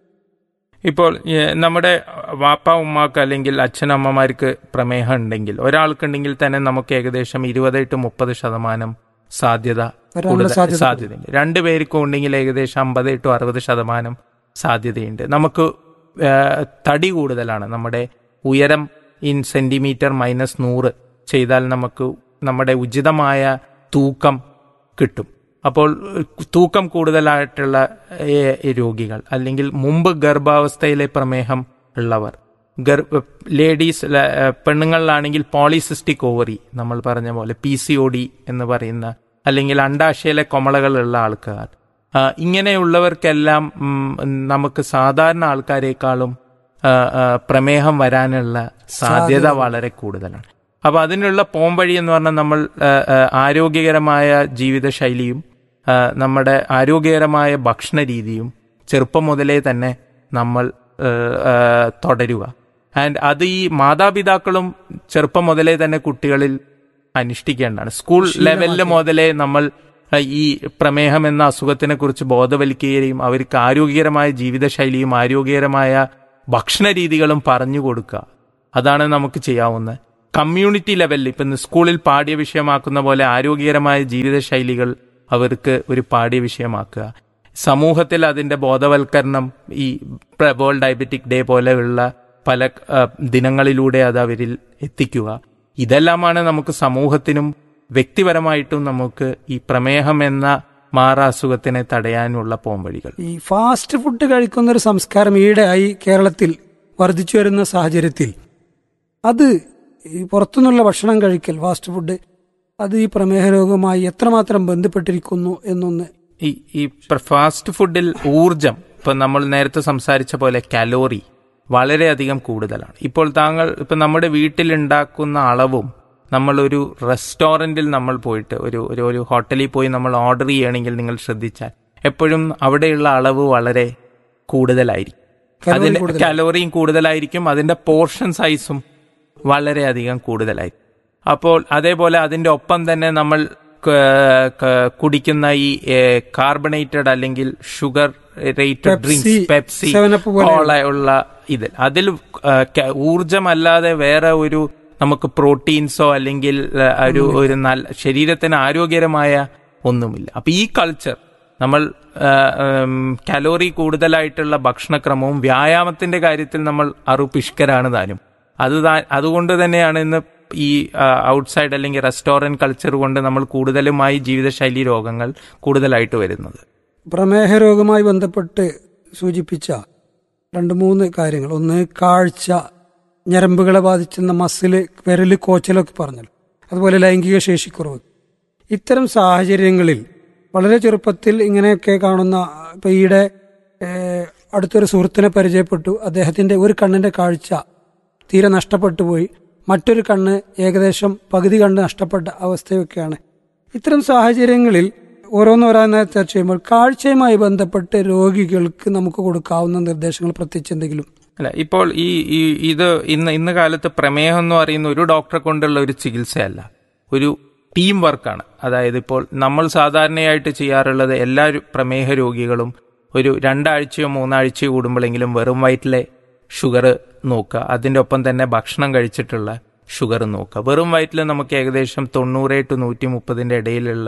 ഇപ്പോൾ ഏഹ്, നമ്മുടെ വാപ്പ ഉമ്മാക്ക് അല്ലെങ്കിൽ അച്ഛനമ്മമാർക്ക് പ്രമേഹം ഉണ്ടെങ്കിൽ ഒരാൾക്കുണ്ടെങ്കിൽ തന്നെ നമുക്ക് ഏകദേശം ഇരുപത് ടു മുപ്പത് ശതമാനം സാധ്യത വരാനുള്ള കൂടുതൽ- സാധ്യത സാധ്യതയുണ്ട് രണ്ടു പേർക്കും ഉണ്ടെങ്കിൽ ഏകദേശം അമ്പത് ടു അറുപത് ശതമാനം സാധ്യതയുണ്ട് നമുക്ക് ഏഹ്, തടി കൂടുതലാണ് നമ്മുടെ ഉയരം ഇൻ സെന്റിമീറ്റർ മൈനസ് നൂറ് ചെയ്താൽ നമുക്ക് നമ്മുടെ ഉചിതമായ തൂക്കം കിട്ടും അപ്പോൾ ഏഹ്, തൂക്കം കൂടുതലായിട്ടുള്ള ഏഹ്, രോഗികൾ അല്ലെങ്കിൽ മുമ്പ് ഗർഭാവസ്ഥയിലെ പ്രമേഹം ഉള്ളവർ ഗർ ലേഡീസ് ല- ഏഹ്, പെണ്ണുങ്ങളിലാണെങ്കിൽ പോളിസിസ്റ്റിക് ഓവറി നമ്മൾ പറഞ്ഞ പോലെ പി സി ഒ ഡി എന്ന് പറയുന്ന അല്ലെങ്കിൽ അണ്ടാശയിലെ കൊമളകളുള്ള ആൾക്കാർ ആ, ഇങ്ങനെയുള്ളവർക്കെല്ലാം ഉം, നമുക്ക് സാധാരണ ആൾക്കാരെക്കാളും ആ, ആ, പ്രമേഹം വരാനുള്ള സാധ്യത വളരെ കൂടുതലാണ് അപ്പൊ അതിനുള്ള പോംവഴി എന്ന് പറഞ്ഞാൽ നമ്മൾ ആ, ആ, ആരോഗ്യകരമായ ജീവിതശൈലിയും ആ, നമ്മുടെ ആരോഗ്യകരമായ ഭക്ഷണ രീതിയും ചെറുപ്പം മുതലേ തന്നെ നമ്മൾ ആ, ആ, തുടരുക ആൻഡ് അത് ഈ മാതാപിതാക്കളും ചെറുപ്പം മുതലേ തന്നെ കുട്ടികളിൽ അനുഷ്ഠിക്കേണ്ടതാണ് സ്കൂൾ ലെവലിൽ മുതലേ നമ്മൾ അഹ്, ഈ പ്രമേഹം എന്ന അസുഖത്തിനെ കുറിച്ച് ബോധവൽക്കുകയും അവർക്ക് ആരോഗ്യകരമായ ജീവിതശൈലിയും ആരോഗ്യകരമായ ഭക്ഷണ രീതികളും പറഞ്ഞു കൊടുക്കുക അതാണ് നമുക്ക് ചെയ്യാവുന്നത് കമ്മ്യൂണിറ്റി ലെവലിൽ ഇപ്പം സ്കൂളിൽ പാഠ്യ വിഷയമാക്കുന്ന പോലെ ആരോഗ്യകരമായ ജീവിതശൈലികൾ അവർക്ക് ഒരു പാഠ്യ വിഷയമാക്കുക സമൂഹത്തിൽ അതിന്റെ ബോധവൽക്കരണം ഈ വേൾഡ് ഡയബറ്റിക് ഡേ പോലെയുള്ള പല ആ, ദിനങ്ങളിലൂടെ അത് അവരിൽ എത്തിക്കുക ഇതെല്ലാമാണ് നമുക്ക് സമൂഹത്തിനും വ്യക്തിപരമായിട്ടും നമുക്ക് ഈ പ്രമേഹം എന്ന മാറാസുഖത്തിനെ തടയാനുള്ള പോംവഴികൾ ഈ ഫാസ്റ്റ് ഫുഡ് കഴിക്കുന്ന ഒരു സംസ്കാരം ഈയിടെയായി കേരളത്തിൽ വർദ്ധിച്ചു വരുന്ന സാഹചര്യത്തിൽ അത് ഈ പുറത്തുനിന്നുള്ള ഭക്ഷണം കഴിക്കൽ ഫാസ്റ്റ് ഫുഡ് അത് ഈ പ്രമേഹ രോഗവുമായി എത്രമാത്രം ബന്ധപ്പെട്ടിരിക്കുന്നു എന്നൊന്ന് ഈ ഈ പ്ര- ഫാസ്റ്റ് ഫുഡിൽ ഊർജം ഇപ്പൊ നമ്മൾ നേരത്തെ സംസാരിച്ച പോലെ കലോറി വളരെയധികം കൂടുതലാണ് ഇപ്പോൾ താങ്കൾ ഇപ്പൊ നമ്മുടെ വീട്ടിൽ ഉണ്ടാക്കുന്ന അളവും നമ്മൾ ഒരു റെസ്റ്റോറന്റിൽ നമ്മൾ പോയിട്ട് ഒരു ഒരു ഒരു ഹോട്ടലിൽ പോയി നമ്മൾ ഓർഡർ ചെയ്യണമെങ്കിൽ നിങ്ങൾ ശ്രദ്ധിച്ചാൽ എപ്പോഴും അവിടെയുള്ള അളവ് വളരെ കൂടുതലായിരിക്കും കലോറി അതിന്റെ കൂടുതലായിരിക്കും. കലോറിയും കൂടുതലായിരിക്കും അതിന്റെ പോർഷൻ സൈസും വളരെയധികം കൂടുതലായി അപ്പോൾ അതേപോലെ അതിന്റെ ഒപ്പം തന്നെ നമ്മൾ ക- ക- കുടിക്കുന്ന ഈ കാർബണേറ്റഡ് അല്ലെങ്കിൽ sugar rated Pepsi, drinks Pepsi 7up പോലെയുള്ള. ഉള്ള ഇത് അതിൽ ആ, ക- ഊർജമല്ലാതെ വേറെ ഒരു നമുക്ക് പ്രോട്ടീൻസോ അല്ലെങ്കിൽ ആ, ഒരു ഒരു നല്ല ശരീരത്തിന് ആരോഗ്യകരമായ ഒന്നുമില്ല അപ്പൊ ഈ കൾച്ചർ നമ്മൾ ആ, ഉം, കലോറി കൂടുതലായിട്ടുള്ള ഭക്ഷണക്രമവും വ്യായാമത്തിന്റെ കാര്യത്തിൽ നമ്മൾ അറുപിഷ്കരാണ് താനും അത് താ- അതുകൊണ്ട് തന്നെയാണ് ഇന്ന് ഈ ഔട്ട്സൈഡ് അല്ലെങ്കിൽ റെസ്റ്റോറന്റ് കൾച്ചർ കൊണ്ട് നമ്മൾ കൂടുതലുമായി ജീവിതശൈലി രോഗങ്ങൾ കൂടുതലായിട്ട് വരുന്നത് പ്രമേഹ രോഗവുമായി ബന്ധപ്പെട്ട് സൂചിപ്പിച്ച രണ്ട് മൂന്ന് കാര്യങ്ങൾ ഒന്ന് കാഴ്ച ഞരമ്പുകളെ ബാധിച്ചുന്ന മസില് വിരല് കോച്ചലൊക്കെ പറഞ്ഞല്ലോ അതുപോലെ ലൈംഗിക ശേഷിക്കുറവ് ഇത്തരം സാഹചര്യങ്ങളിൽ വളരെ ചെറുപ്പത്തിൽ ഇങ്ങനെയൊക്കെ കാണുന്ന ഇപ്പൊ ഈയിടെ ഏഹ്, അടുത്തൊരു സുഹൃത്തിനെ പരിചയപ്പെട്ടു അദ്ദേഹത്തിന്റെ ഒരു കണ്ണിന്റെ കാഴ്ച തീരെ നഷ്ടപ്പെട്ടു പോയി മറ്റൊരു കണ്ണ് ഏകദേശം പകുതി കണ്ണ് നഷ്ടപ്പെട്ട അവസ്ഥയൊക്കെയാണ് ഇത്തരം സാഹചര്യങ്ങളിൽ ഓരോന്നോരോന്നായി ചർച്ച ചെയ്യുമ്പോൾ കാഴ്ചയുമായി ബന്ധപ്പെട്ട് രോഗികൾക്ക് നമുക്ക് കൊടുക്കാവുന്ന നിർദ്ദേശങ്ങൾ പ്രത്യേകിച്ച് എന്തെങ്കിലും അല്ല ഇപ്പോൾ ഈ ഈ ഇത് ഇന്ന് ഇന്ന് കാലത്ത് പ്രമേഹം എന്ന് പറയുന്ന ഒരു ഡോക്ടറെ കൊണ്ടുള്ള ഒരു ചികിത്സയല്ല ഒരു ടീം വർക്കാണ് അതായത് ഇപ്പോൾ നമ്മൾ സാധാരണയായിട്ട് ചെയ്യാറുള്ളത് എല്ലാ രു- പ്രമേഹ രോഗികളും ഒരു രണ്ടാഴ്ചയോ മൂന്നാഴ്ചയോ കൂടുമ്പോഴെങ്കിലും വെറും വയറ്റിലെ ഷുഗർ നോക്കുക അതിൻ്റെ ഒപ്പം തന്നെ ഭക്ഷണം കഴിച്ചിട്ടുള്ള ഷുഗർ നോക്കുക വെറും വയറ്റിൽ നമുക്ക് ഏകദേശം തൊണ്ണൂറ് ടു നൂറ്റി മുപ്പതിൻ്റെ ഇടയിലുള്ള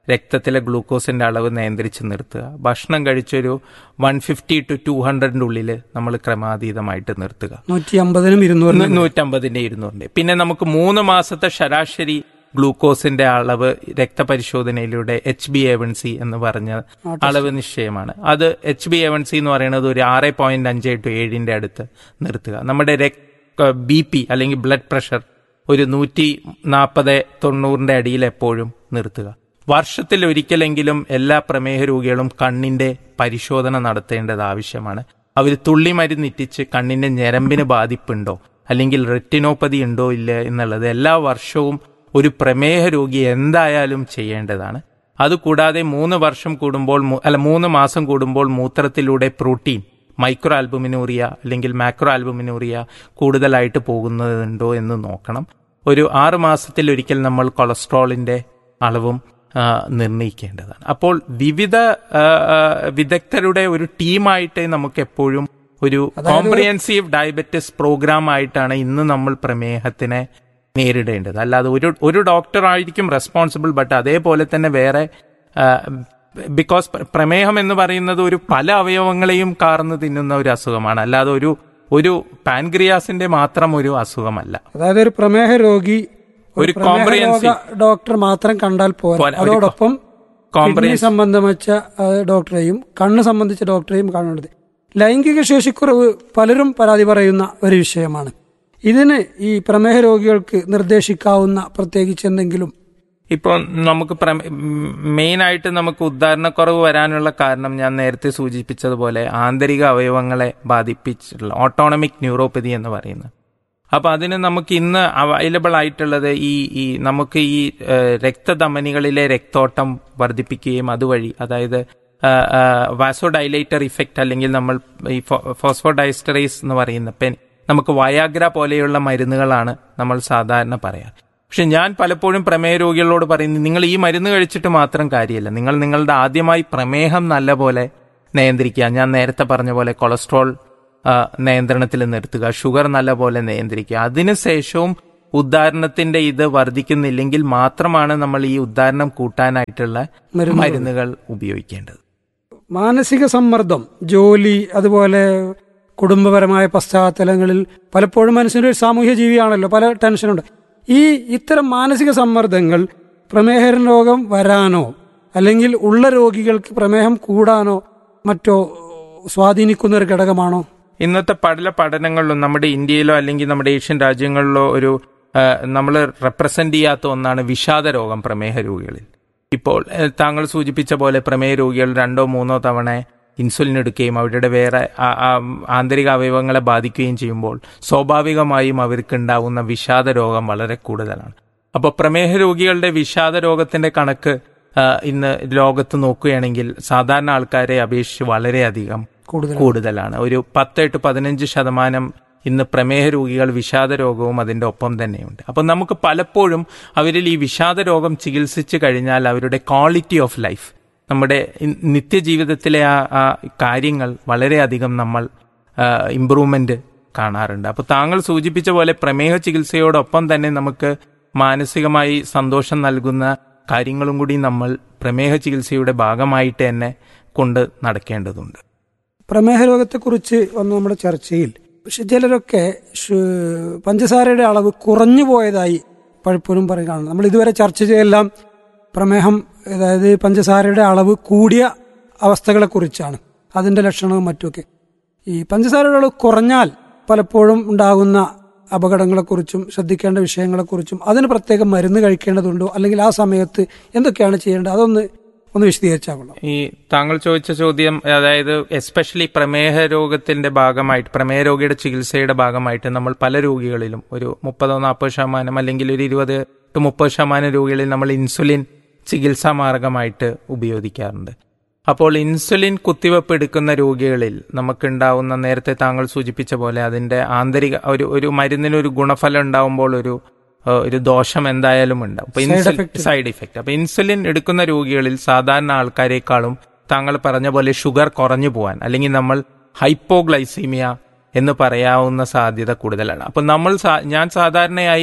രക്തത്തിലെ ഗ്ലൂക്കോസിന്റെ അളവ് നിയന്ത്രിച്ച് നിർത്തുക ഭക്ഷണം കഴിച്ചൊരു വൺ ഫിഫ്റ്റി ടു ടു ഹൺഡ്രഡിന്റെ ഉള്ളിൽ നമ്മൾ ക്രമാതീതമായിട്ട് നിർത്തുക നൂറ്റി അമ്പതിനും ഇരുന്നൂറിനും നൂറ്റമ്പതിന്റെ ഇരുന്നൂറിന്റെ പിന്നെ നമുക്ക് മൂന്ന് മാസത്തെ ശരാശരി ഗ്ലൂക്കോസിന്റെ അളവ് രക്തപരിശോധനയിലൂടെ H B A one C എന്ന് പറഞ്ഞ അളവ് നിശ്ചയമാണ് അത് H B A one C എന്ന് പറയുന്നത് ഒരു ആറ് പോയിന്റ് അഞ്ച് ടു ഏഴിന്റെ അടുത്ത് നിർത്തുക നമ്മുടെ ബി പി അല്ലെങ്കിൽ ബ്ലഡ് പ്രഷർ ഒരു നൂറ്റി നാൽപ്പത് തൊണ്ണൂറിന്റെ അടിയിൽ എപ്പോഴും നിർത്തുക വർഷത്തിൽ ഒരിക്കലെങ്കിലും എല്ലാ പ്രമേഹ രോഗികളും കണ്ണിന്റെ പരിശോധന നടത്തേണ്ടത് ആവശ്യമാണ് അവർ തുള്ളി മരുന്നിറ്റിച്ച് കണ്ണിന്റെ ഞരമ്പിന് ബാധിപ്പുണ്ടോ അല്ലെങ്കിൽ റെറ്റിനോപ്പതി ഉണ്ടോ ഇല്ല എന്നുള്ളത് എല്ലാ വർഷവും ഒരു പ്രമേഹ രോഗി എന്തായാലും ചെയ്യേണ്ടതാണ് അതുകൂടാതെ മൂന്ന് വർഷം കൂടുമ്പോൾ മൂ- അല്ല മൂന്ന് മാസം കൂടുമ്പോൾ മൂത്രത്തിലൂടെ പ്രോട്ടീൻ മൈക്രോ ആൽബുമിനൂറിയ അല്ലെങ്കിൽ മാക്രോ ആൽബുമിനൂറിയ കൂടുതലായിട്ട് പോകുന്നതുണ്ടോ എന്ന് നോക്കണം ഒരു ആറ് മാസത്തിൽ ഒരിക്കൽ നമ്മൾ കൊളസ്ട്രോളിന്റെ അളവും ആ, നിർണ്ണയിക്കേണ്ടതാണ് അപ്പോൾ വിവിധ ആ, ആ, വിദഗ്ധരുടെ ഒരു ടീമായിട്ട് നമുക്ക് എപ്പോഴും ഒരു കോംപ്രിഹെൻസീവ് ഡയബറ്റിസ് പ്രോഗ്രാം ആയിട്ടാണ് ഇന്ന് നമ്മൾ പ്രമേഹത്തിനെ നേരിടേണ്ടത് അല്ലാതെ ഒരു ഒരു ഡോക്ടർ ആയിരിക്കും റെസ്പോൺസിബിൾ ബട്ട് അതേപോലെ തന്നെ വേറെ ബിക്കോസ് പ്രമേഹം എന്ന് പറയുന്നത് ഒരു പല അവയവങ്ങളെയും കാർന്ന് തിന്നുന്ന ഒരു അസുഖമാണ് അല്ലാതെ ഒരു ഒരു പാൻക്രിയാസിന്റെ മാത്രം ഒരു അസുഖമല്ല അതായത് ഒരു പ്രമേഹ രോഗി ഒരു പ്രമേഹ comprehensive- രോഗ ഡോക്ടർ മാത്രം കണ്ടാൽ പോരാ പോരാ. ഒരു അതോടൊപ്പം കിഡ്നി comprehensive- സംബന്ധമച്ച ആ, ഡോക്ടറെയും കണ്ണ് സംബന്ധിച്ച ഡോക്ടറെയും കാണേണ്ടത് ലൈംഗിക ശേഷിക്കുറവ് പലരും പരാതി പറയുന്ന ഒരു വിഷയമാണ് ഇതിന് ഈ പ്രമേഹ രോഗികൾക്ക് നിർദ്ദേശിക്കാവുന്ന പ്രത്യേകിച്ച് എന്തെങ്കിലും ഇപ്പോൾ നമുക്ക് മെയിൻ ആയിട്ട് നമുക്ക് ഉദ്ധാരണക്കുറവ് വരാനുള്ള കാരണം ഞാൻ നേരത്തെ സൂചിപ്പിച്ചതുപോലെ ആന്തരിക അവയവങ്ങളെ ബാധിപ്പിച്ചിട്ടുള്ള ഓട്ടോണമിക് ന്യൂറോപ്പതി എന്ന് പറയുന്നത് അപ്പൊ അതിന് നമുക്ക് ഇന്ന് അവൈലബിൾ ആയിട്ടുള്ളത് ഈ ഈ നമുക്ക് ഈ ഏഹ്, രക്തധമനികളിലെ രക്തോട്ടം വർദ്ധിപ്പിക്കുകയും അതുവഴി അതായത് വാസോഡൈലേറ്റർ ഇഫക്റ്റ് അല്ലെങ്കിൽ നമ്മൾ ഈ ഫോസ്ഫോഡൈസ്റ്ററൈസ് എന്ന് പറയുന്ന പെൻ നമുക്ക് വയാഗ്ര പോലെയുള്ള മരുന്നുകളാണ് നമ്മൾ സാധാരണ പറയാറ് പക്ഷെ ഞാൻ പലപ്പോഴും പ്രമേഹ രോഗികളോട് പറയുന്നത് നിങ്ങൾ ഈ മരുന്ന് കഴിച്ചിട്ട് മാത്രം കാര്യമില്ല നിങ്ങൾ നിങ്ങളുടെ ആദ്യമായി പ്രമേഹം നല്ലപോലെ നിയന്ത്രിക്കുക ഞാൻ നേരത്തെ പറഞ്ഞ പോലെ കൊളസ്ട്രോൾ ആ, നിയന്ത്രണത്തിൽ നിർത്തുക ഷുഗർ നല്ലപോലെ നിയന്ത്രിക്കുക അതിനുശേഷവും ഉദ്ധാരണത്തിന്റെ ഇത് വർദ്ധിക്കുന്നില്ലെങ്കിൽ മാത്രമാണ് നമ്മൾ ഈ ഉദ്ധാരണം കൂട്ടാനായിട്ടുള്ള മരുന്നുകൾ ഉപയോഗിക്കേണ്ടത് മാനസിക സമ്മർദ്ദം ജോലി അതുപോലെ കുടുംബപരമായ പശ്ചാത്തലങ്ങളിൽ പലപ്പോഴും മനുഷ്യൻ്റെ ഒരു സാമൂഹ്യ ജീവിയാണല്ലോ പല ടെൻഷനുണ്ട് ഈ ഇത്തരം മാനസിക സമ്മർദ്ദങ്ങൾ പ്രമേഹ രോഗം വരാനോ അല്ലെങ്കിൽ ഉള്ള രോഗികൾക്ക് പ്രമേഹം കൂടാനോ മറ്റോ സ്വാധീനിക്കുന്ന ഒരു ഘടകമാണോ ഇന്നത്തെ പല പഠനങ്ങളിലും നമ്മുടെ ഇന്ത്യയിലോ അല്ലെങ്കിൽ നമ്മുടെ ഏഷ്യൻ രാജ്യങ്ങളിലോ ഒരു നമ്മൾ റെപ്രസെന്റ് ചെയ്യാത്ത ഒന്നാണ് വിഷാദ രോഗം പ്രമേഹ രോഗികളിൽ ഇപ്പോൾ ഏഹ്, താങ്കൾ സൂചിപ്പിച്ച പോലെ പ്രമേഹ രോഗികൾ രണ്ടോ മൂന്നോ തവണ ഇൻസുലിൻ എടുക്കുകയും അവരുടെ വേറെ ആ- ആ ആന്തരിക അവയവങ്ങളെ ബാധിക്കുകയും ചെയ്യുമ്പോൾ സ്വാഭാവികമായും അവർക്ക് ഉണ്ടാവുന്ന വിഷാദ രോഗം വളരെ കൂടുതലാണ് അപ്പോൾ പ്രമേഹ രോഗികളുടെ വിഷാദ രോഗത്തിന്റെ കണക്ക് ആ, ഇന്ന് ലോകത്ത് നോക്കുകയാണെങ്കിൽ സാധാരണ ആൾക്കാരെ അപേക്ഷിച്ച് വളരെയധികം കൂടുതൽ കൂടുതലാണ് ഒരു പത്ത് ടു പതിനഞ്ച് ശതമാനം ഇന്ന് പ്രമേഹ രോഗികൾ വിഷാദ രോഗവും അതിന്റെ ഒപ്പം തന്നെയുണ്ട് അപ്പം നമുക്ക് പലപ്പോഴും അവരിൽ ഈ വിഷാദ രോഗം ചികിത്സിച്ചു കഴിഞ്ഞാൽ അവരുടെ ക്വാളിറ്റി ഓഫ് ലൈഫ് നമ്മുടെ ഇ- നിത്യജീവിതത്തിലെ ആ ആ കാര്യങ്ങൾ വളരെയധികം നമ്മൾ ഇമ്പ്രൂവ്മെന്റ് കാണാറുണ്ട് അപ്പോൾ താങ്കൾ സൂചിപ്പിച്ച പോലെ പ്രമേഹ ചികിത്സയോടൊപ്പം തന്നെ നമുക്ക് മാനസികമായി സന്തോഷം നൽകുന്ന കാര്യങ്ങളും കൂടി നമ്മൾ പ്രമേഹ ചികിത്സയുടെ ഭാഗമായിട്ട് തന്നെ കൊണ്ട് നടക്കേണ്ടതുണ്ട് പ്രമേഹ രോഗത്തെക്കുറിച്ച് വന്ന നമ്മുടെ ചർച്ചയിൽ പക്ഷെ ചിലരൊക്കെ ഷു- പഞ്ചസാരയുടെ അളവ് കുറഞ്ഞു പോയതായി പലപ്പോഴും പറയുകയാണ് നമ്മൾ ഇതുവരെ ചർച്ച ചെയ്തെല്ലാം പ്രമേഹം അതായത് പഞ്ചസാരയുടെ അളവ് കൂടിയ അവസ്ഥകളെക്കുറിച്ചാണ് അതിന്റെ ലക്ഷണവും മറ്റുമൊക്കെ ഈ പഞ്ചസാരയുടെ അളവ് കുറഞ്ഞാൽ പലപ്പോഴും ഉണ്ടാകുന്ന അപകടങ്ങളെക്കുറിച്ചും ശ്രദ്ധിക്കേണ്ട വിഷയങ്ങളെക്കുറിച്ചും അതിന് പ്രത്യേകം മരുന്ന് കഴിക്കേണ്ടതുണ്ടോ അല്ലെങ്കിൽ ആ സമയത്ത് എന്തൊക്കെയാണ് ചെയ്യേണ്ടത് അതൊന്ന് ഒന്ന് വിശദീകരിച്ചാൽ കൊള്ളാം ഈ താങ്കൾ ചോദിച്ച ചോദ്യം അതായത് എസ്പെഷ്യലി പ്രമേഹ രോഗത്തിന്റെ ഭാഗമായിട്ട് പ്രമേഹ രോഗിയുടെ ചികിത്സയുടെ ഭാഗമായിട്ട് നമ്മൾ പല രോഗികളിലും ഒരു മുപ്പതോ നാൽപ്പത് ശതമാനം അല്ലെങ്കിൽ ഒരു ഇരുപത് ടു മുപ്പത് ശതമാനം രോഗികളിൽ നമ്മൾ ഇൻസുലിൻ ചികിത്സാ മാർഗമായിട്ട് ഉപയോഗിക്കാറുണ്ട് അപ്പോൾ ഇൻസുലിൻ കുത്തിവെപ്പ് എടുക്കുന്ന രോഗികളിൽ നമുക്കുണ്ടാവുന്ന നേരത്തെ താങ്കൾ സൂചിപ്പിച്ച പോലെ അതിന്റെ ആന്തരിക ഒരു ഒരു മരുന്നിന് ഒരു ഗുണഫലം ഉണ്ടാവുമ്പോൾ ഒരു ഏഹ്, ഒരു ദോഷം എന്തായാലും ഉണ്ടാവും അപ്പൊ ഇൻസുലിൻ സൈഡ് ഇഫക്റ്റ് അപ്പൊ ഇൻസുലിൻ എടുക്കുന്ന രോഗികളിൽ സാധാരണ ആൾക്കാരെക്കാളും താങ്കൾ പറഞ്ഞ പോലെ ഷുഗർ കുറഞ്ഞു പോകാൻ അല്ലെങ്കിൽ നമ്മൾ ഹൈപ്പോഗ്ലൈസീമിയ എന്ന് പറയാവുന്ന സാധ്യത കൂടുതലാണ് അപ്പൊ നമ്മൾ സാ- ഞാൻ സാധാരണയായി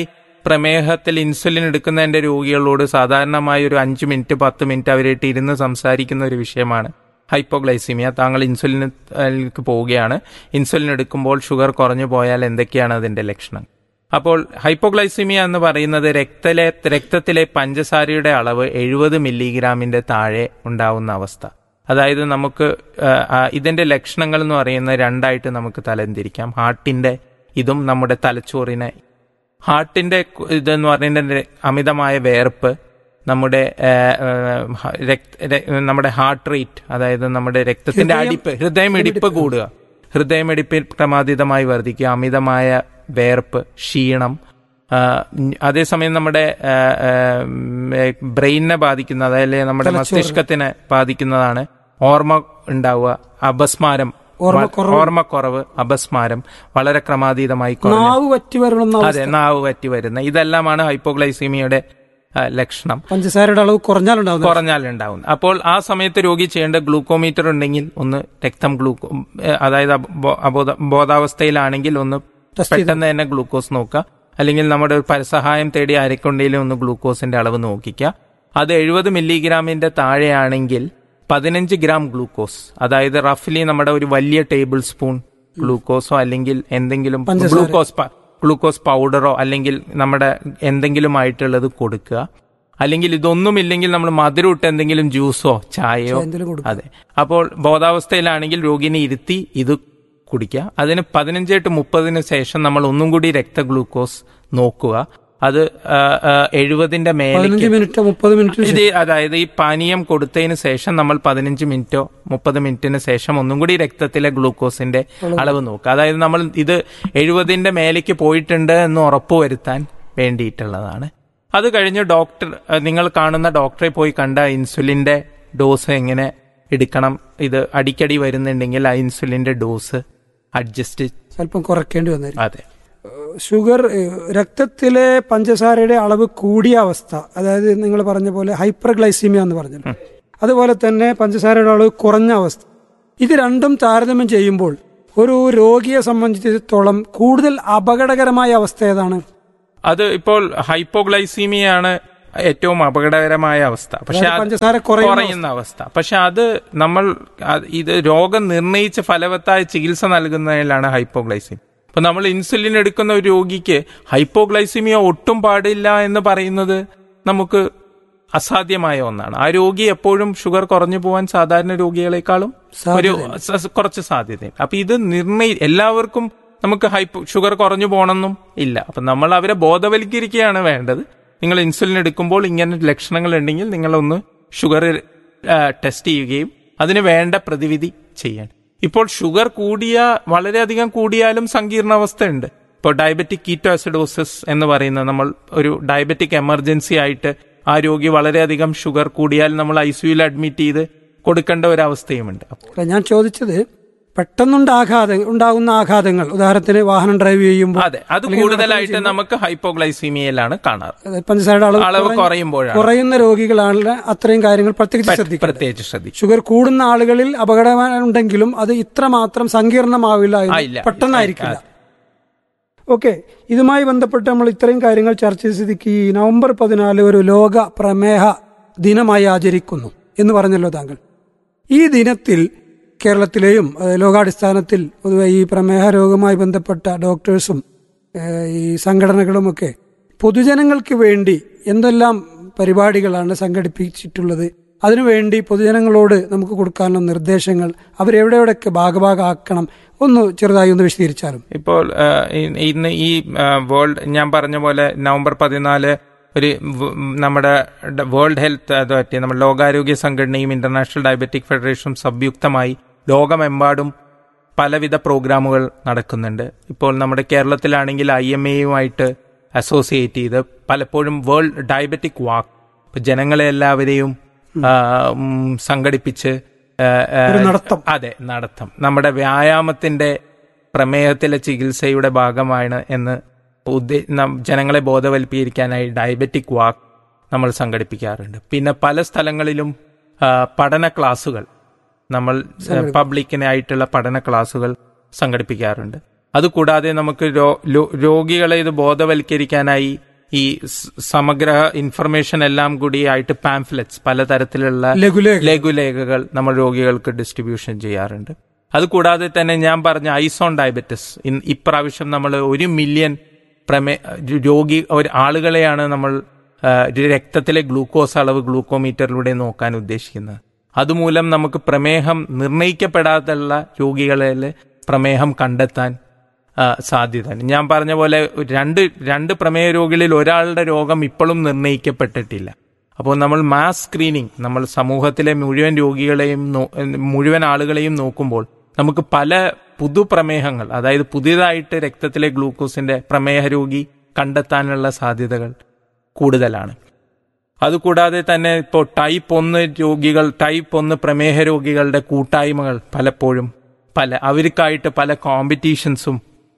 പ്രമേഹത്തിൽ ഇൻസുലിൻ എടുക്കുന്നതിന്റെ രോഗികളോട് സാധാരണമായി ഒരു അഞ്ച് മിനിറ്റ് പത്ത് മിനിറ്റ് അവരായിട്ട് ഇരുന്ന് സംസാരിക്കുന്ന ഒരു വിഷയമാണ് ഹൈപ്പോഗ്ലൈസീമിയ താങ്കൾ ഇൻസുലിനിലേക്ക് പോവുകയാണ് ഇൻസുലിൻ എടുക്കുമ്പോൾ ഷുഗർ കുറഞ്ഞു പോയാൽ എന്തൊക്കെയാണ് അതിന്റെ ലക്ഷണം അപ്പോൾ ഹൈപ്പോഗ്ലൈസീമിയ എന്ന് പറയുന്നത് രക്തത്തിലെ രക്തത്തിലെ പഞ്ചസാരയുടെ അളവ് എഴുപത് മില്ലിഗ്രാമിന്റെ താഴെ ഉണ്ടാവുന്ന അവസ്ഥ അതായത് നമുക്ക് ആ, ആ, ഇതിന്റെ ലക്ഷണങ്ങൾ എന്ന് പറയുന്നത് രണ്ടായിട്ട് നമുക്ക് തലംതിരിക്കാം ഹാർട്ടിന്റെ ഇതും നമ്മുടെ തലച്ചോറിനെ ഹാർട്ടിന്റെ കു- ഇതെന്ന് പറയുന്നത് അമിതമായ വേർപ്പ് നമ്മുടെ ആ, ആ, ഹ- രക്ത- ര- നമ്മുടെ ഹാർട്ട് റേറ്റ് അതായത് നമ്മുടെ രക്തത്തിന്റെ ഹൃദയം- അടിപ്പ് ഹൃദയമിടിപ്പ് കൂടുക ഹൃദയമിടിപ്പ് ക്രമാതീതമായി വർദ്ധിക്കുക അമിതമായ വേർപ്പ് ക്ഷീണം ആ, ഉം, അതേസമയം നമ്മുടെ ആ, ആ, ഉം, ഏ, ബ്രെയിനിനെ ബാധിക്കുന്ന അതായത് നമ്മുടെ തലച്ചോറിനെ. മസ്തിഷ്കത്തിനെ ബാധിക്കുന്നതാണ് ഓർമ്മ ഉണ്ടാവുക അപസ്മാരം ഓർമ്മക്കുറവ്. ഓർമ്മക്കുറവ് അപസ്മാരം വളരെ ക്രമാതീതമായി കുറഞ്ഞു നാവ് വറ്റി വരണമെന്ന അതെ നാവ് പറ്റി വരുന്ന ഇതെല്ലാമാണ് ഹൈപ്പോഗ്ലൈസീമിയയുടെ ആ, ലക്ഷണം പഞ്ചസാരയുടെ അളവ് കുറഞ്ഞാലുണ്ടാവുന്നത് കുറഞ്ഞാലുണ്ടാവും അപ്പോൾ ആ സമയത്ത് രോഗി ചെയ്യേണ്ട ഗ്ലൂക്കോമീറ്റർ ഉണ്ടെങ്കിൽ ഒന്ന് രക്തം ഗ്ലൂക്കോ ഏ, അതായത് അബോ- അബോധ ബോധാവസ്ഥയിലാണെങ്കിൽ ഒന്ന് ടെസ്റ്റ് ചെയ്ത് പെട്ടെന്ന് തന്നെ ഗ്ലൂക്കോസ് നോക്കുക അല്ലെങ്കിൽ നമ്മുടെ ഒരു പരസഹായം തേടി ആരെക്കൊണ്ടേലും ഒന്ന് ഗ്ലൂക്കോസിന്റെ അളവ് നോക്കിക്കുക അത് എഴുപത് മില്ലിഗ്രാമിന്റെ താഴെയാണെങ്കിൽ പതിനഞ്ച് ഗ്രാം ഗ്ലൂക്കോസ് അതായത് റഫ്ലി നമ്മുടെ ഒരു വലിയ ടേബിൾ സ്പൂൺ ഗ്ലൂക്കോസോ അല്ലെങ്കിൽ എന്തെങ്കിലും പഞ്ചസാര. ഗ്ലൂക്കോസ് പ- ഗ്ലൂക്കോസ് പൗഡറോ അല്ലെങ്കിൽ നമ്മുടെ എന്തെങ്കിലും ആയിട്ടുള്ളത് കൊടുക്കുക അല്ലെങ്കിൽ ഇതൊന്നുമില്ലെങ്കിൽ നമ്മൾ മധുരം ഇട്ട് എന്തെങ്കിലും ജ്യൂസോ ചായയോ എന്തെങ്കിലും കൊടുക്കുക അതെ അപ്പോൾ ബോധാവസ്ഥയിലാണെങ്കിൽ രോഗിനെ ഇരുത്തി ഇത് കുടിക്കുക അതിന് പതിനഞ്ച് ടു മുപ്പതിന് ശേഷം നമ്മൾ ഒന്നും കൂടി രക്ത ഗ്ലൂക്കോസ് നോക്കുക അത് ആ, ആ, എഴുപതിന്റെ മേലേക്ക് പതിനഞ്ച് മിനിറ്റ് മുപ്പത് മിനിറ്റ് ഇത് അതായത് ഈ പാനീയം കൊടുത്തതിന് ശേഷം നമ്മൾ പതിനഞ്ച് മിനിറ്റോ മുപ്പത് മിനിറ്റിന് ശേഷം ഒന്നും കൂടി രക്തത്തിലെ ഗ്ലൂക്കോസിന്റെ അളവ് നോക്കുക അതായത് നമ്മൾ ഇത് എഴുപതിന്റെ മേലേക്ക് പോയിട്ടുണ്ട് എന്ന് ഉറപ്പുവരുത്താൻ വേണ്ടിയിട്ടുള്ളതാണ് അത് കഴിഞ്ഞ് ഡോക്ടർ അഹ് നിങ്ങൾ കാണുന്ന ഡോക്ടറെ പോയി കണ്ട ഇൻസുലിന്റെ ഡോസ് എങ്ങനെ എടുക്കണം ഇത് അടിക്കടി വരുന്നുണ്ടെങ്കിൽ ആ ഇൻസുലിന്റെ ഡോസ് അഡ്ജസ്റ്റ് സ്വല്പം കുറയ്ക്കേണ്ടി വന്നായിരുന്നു അതെ ഷുഗർ ഏഹ്, രക്തത്തിലെ പഞ്ചസാരയുടെ അളവ് കൂടിയ അവസ്ഥ അതായത് നിങ്ങൾ പറഞ്ഞ പോലെ ഹൈപ്പർ ഗ്ലൈസീമിയ എന്ന് പറഞ്ഞല്ലോ അതുപോലെ തന്നെ പഞ്ചസാരയുടെ അളവ് കുറഞ്ഞ അവസ്ഥ ഇത് രണ്ടും താരതമ്യം ചെയ്യുമ്പോൾ ഒരു രോഗിയെ സംബന്ധിച്ചിടത്തോളം കൂടുതൽ അപകടകരമായ അവസ്ഥ ഏതാണ് അത് ഇപ്പോൾ ഹൈപ്പോഗ്ലൈസീമിയാണ് ഏറ്റവും അപകടകരമായ അവസ്ഥ പക്ഷെ അതായത് അത് പഞ്ചസാര കുറയുന്ന കുറയുന്ന അവസ്ഥ പക്ഷെ അത് നമ്മൾ അത് ഇത് രോഗം നിർണയിച്ച് ഫലവത്തായ ചികിത്സ നൽകുന്നതിലാണ് ഹൈപ്പോഗ്ലൈസിമി ഇപ്പൊ നമ്മൾ ഇൻസുലിൻ എടുക്കുന്ന ഒരു രോഗിക്ക് ഹൈപ്പോഗ്ലൈസിമിയ ഒട്ടും പാടില്ല എന്ന് പറയുന്നത് നമുക്ക് അസാധ്യമായ ഒന്നാണ് ആ രോഗി എപ്പോഴും ഷുഗർ കുറഞ്ഞു പോകാൻ സാധാരണ രോഗികളെക്കാളും ഒരു സ- കുറച്ച് സാധ്യതയുണ്ട് അപ്പൊ ഇത് നിർണയി എല്ലാവർക്കും നമുക്ക് ഹൈപ്പോ ഷുഗർ കുറഞ്ഞു പോകണമെന്നും ഇല്ല അപ്പൊ നമ്മൾ അവരെ ബോധവൽക്കരിക്കുകയാണ് വേണ്ടത് നിങ്ങൾ ഇൻസുലിൻ എടുക്കുമ്പോൾ ഇങ്ങനെ ലക്ഷണങ്ങൾ ഉണ്ടെങ്കിൽ നിങ്ങളൊന്ന് ഷുഗർ ടെസ്റ്റ് ചെയ്യുകയും അതിന് വേണ്ട പ്രതിവിധി ചെയ്യാൻ ഇപ്പോൾ ഷുഗർ കൂടിയ വളരെയധികം കൂടിയാലും സങ്കീർണാവസ്ഥയുണ്ട് ഇപ്പോൾ ഡയബറ്റിക് കീറ്റോസിഡോസിസ് എന്ന് പറയുന്ന നമ്മൾ ഒരു ഡയബറ്റിക് എമർജൻസി ആയിട്ട് ആ രോഗി വളരെയധികം ഷുഗർ കൂടിയാൽ നമ്മൾ ഐ സിയുയിൽ അഡ്മിറ്റ് ചെയ്ത് കൊടുക്കേണ്ട ഒരു അവസ്ഥയുമുണ്ട് അല്ല, ഞാൻ ചോദിച്ചത് പെട്ടെന്നുണ്ട് ആഘാത ഉണ്ടാകുന്ന ആഘാതങ്ങൾ ഉദാഹരണത്തിന് വാഹനം ഡ്രൈവ് ചെയ്യുമ്പോൾ അതെ അത് കൂടുതലായിട്ട് നമുക്ക് ഹൈപ്പോഗ്ലൈസീമിയയിലാണ് കാണാറ് അതായത് പഞ്ചസാരയുടെ അളവ് അളവ് കുറഞ്ഞ- കുറയുമ്പോഴാണ് കുറയുന്ന രോഗികളാണ് അത്രയും കാര്യങ്ങൾ പ്രത്യേകിച്ച് ശ്രദ്ധിക്കുക പ്രത്യേകിച്ച് ശ്രദ്ധിക്കും ഷുഗർ കൂടുന്ന ആളുകളിൽ അപകടമുണ്ടെങ്കിലും അത് ഇത്രമാത്രം സങ്കീർണമാവില്ല എന്ന് ആയില്ല. പെട്ടെന്നായിരിക്കില്ല ഓക്കെ ഇതുമായി ബന്ധപ്പെട്ട് നമ്മൾ ഇത്രയും കാര്യങ്ങൾ ചർച്ച ചെയ്ത സ്ഥിതിക്ക് ഈ നവംബർ പതിനാല് ഒരു ലോക പ്രമേഹ ദിനമായി ആചരിക്കുന്നു എന്ന് പറഞ്ഞല്ലോ താങ്കൾ ഈ ദിനത്തിൽ കേരളത്തിലെയും ഏഹ്, ലോകാടിസ്ഥാനത്തിൽ പൊതുവെ ഈ പ്രമേഹ രോഗവുമായി ബന്ധപ്പെട്ട ഡോക്ടേഴ്സും ഏഹ്, ഈ സംഘടനകളുമൊക്കെ പൊതുജനങ്ങൾക്ക് വേണ്ടി എന്തെല്ലാം പരിപാടികളാണ് സംഘടിപ്പിച്ചിട്ടുള്ളത് അതിനുവേണ്ടി പൊതുജനങ്ങളോട് നമുക്ക് കൊടുക്കാനുള്ള നിർദ്ദേശങ്ങൾ അവരെവിടെയൊക്കെ ഭാഗഭാഗമാക്കണം ഒന്ന് ചെറുതായി ഒന്ന് വിശദീകരിച്ചാലും ഇപ്പോൾ ആ, ഇ- ഇന്ന് ഈ വേൾഡ് ഞാൻ പറഞ്ഞ പോലെ നവംബർ പതിനാല് ഒരു വ- നമ്മുടെ ഡ- വേൾഡ് ഹെൽത്ത് അതോറിറ്റി നമ്മുടെ ലോകാരോഗ്യ സംഘടനയും ഇന്റർനാഷണൽ ഡയബറ്റിക് ഫെഡറേഷനും സംയുക്തമായി ലോകമെമ്പാടും പലവിധ പ്രോഗ്രാമുകൾ നടക്കുന്നുണ്ട് ഇപ്പോൾ നമ്മുടെ കേരളത്തിലാണെങ്കിൽ ഐ എം എയുമായിട്ട് അസോസിയേറ്റ് ചെയ്ത് പലപ്പോഴും വേൾഡ് ഡയബറ്റിക് വാക്ക് ഇപ്പൊ ജനങ്ങളെ എല്ലാവരെയും ആ, ഉം, സംഘടിപ്പിച്ച് ആ, ആ, ഒരു നടത്തം. അതെ നടത്തം നമ്മുടെ വ്യായാമത്തിന്റെ പ്രമേഹത്തിലെ ചികിത്സയുടെ ഭാഗമാണ് എന്ന് ഉദ്ദേ- നം- ജനങ്ങളെ ബോധവൽപ്പിക്കാനായി ഡയബറ്റിക് വാക്ക് നമ്മൾ സംഘടിപ്പിക്കാറുണ്ട് പിന്നെ പല സ്ഥലങ്ങളിലും ആ, പഠന ക്ലാസുകൾ നമ്മൾ പബ്ലിക്കിനായിട്ടുള്ള പഠന ക്ലാസുകൾ സംഘടിപ്പിക്കാറുണ്ട് അതുകൂടാതെ നമുക്ക് രോ- ലോ- രോഗികളെ ഇത് ബോധവൽക്കരിക്കാനായി ഈ സ് സമഗ്ര ഇൻഫർമേഷൻ എല്ലാം കൂടി ആയിട്ട് പാംഫ്ലെറ്റ്സ് പലതരത്തിലുള്ള ലഘുലേഖ ലഘുലേഖകൾ നമ്മൾ രോഗികൾക്ക് ഡിസ്ട്രിബ്യൂഷൻ ചെയ്യാറുണ്ട് അതുകൂടാതെ തന്നെ ഞാൻ പറഞ്ഞ ഐസോൺ ഡയബറ്റിസ് ഇൻ- ഇപ്രാവശ്യം നമ്മൾ ഒരു മില്യൺ പ്രമേ രോഗി ഒരു ആളുകളെയാണ് നമ്മൾ ആ, രക്തത്തിലെ ഗ്ലൂക്കോസ് അളവ് ഗ്ലൂക്കോമീറ്ററിലൂടെ നോക്കാൻ ഉദ്ദേശിക്കുന്നത് അതുമൂലം നമുക്ക് പ്രമേഹം നിർണയിക്കപ്പെടാത്തുള്ള രോഗികളിൽ പ്രമേഹം കണ്ടെത്താൻ ആ, സാധ്യത ഞാൻ പറഞ്ഞ പോലെ ഒരു രണ്ട് രണ്ട് പ്രമേയ രോഗികളിൽ ഒരാളുടെ രോഗം ഇപ്പോഴും നിർണയിക്കപ്പെട്ടിട്ടില്ല അപ്പോൾ നമ്മൾ മാസ് സ്ക്രീനിങ് നമ്മൾ സമൂഹത്തിലെ മുഴുവൻ രോഗികളെയും നോ- മുഴുവൻ ആളുകളെയും നോക്കുമ്പോൾ നമുക്ക് പല പുതുപ്രമേഹങ്ങൾ അതായത് പുതിയതായിട്ട് രക്തത്തിലെ ഗ്ലൂക്കോസിന്റെ പ്രമേഹ രോഗി കണ്ടെത്താനുള്ള സാധ്യതകൾ കൂടുതലാണ് അതുകൂടാതെ തന്നെ ഇപ്പോൾ ടൈപ്പ് ഒന്ന് രോഗികൾ ടൈപ്പ് ഒന്ന് പ്രമേഹ രോഗികളുടെ കൂട്ടായ്മകൾ പലപ്പോഴും പല അവർക്കായിട്ട് പല കോമ്പറ്റീഷൻസും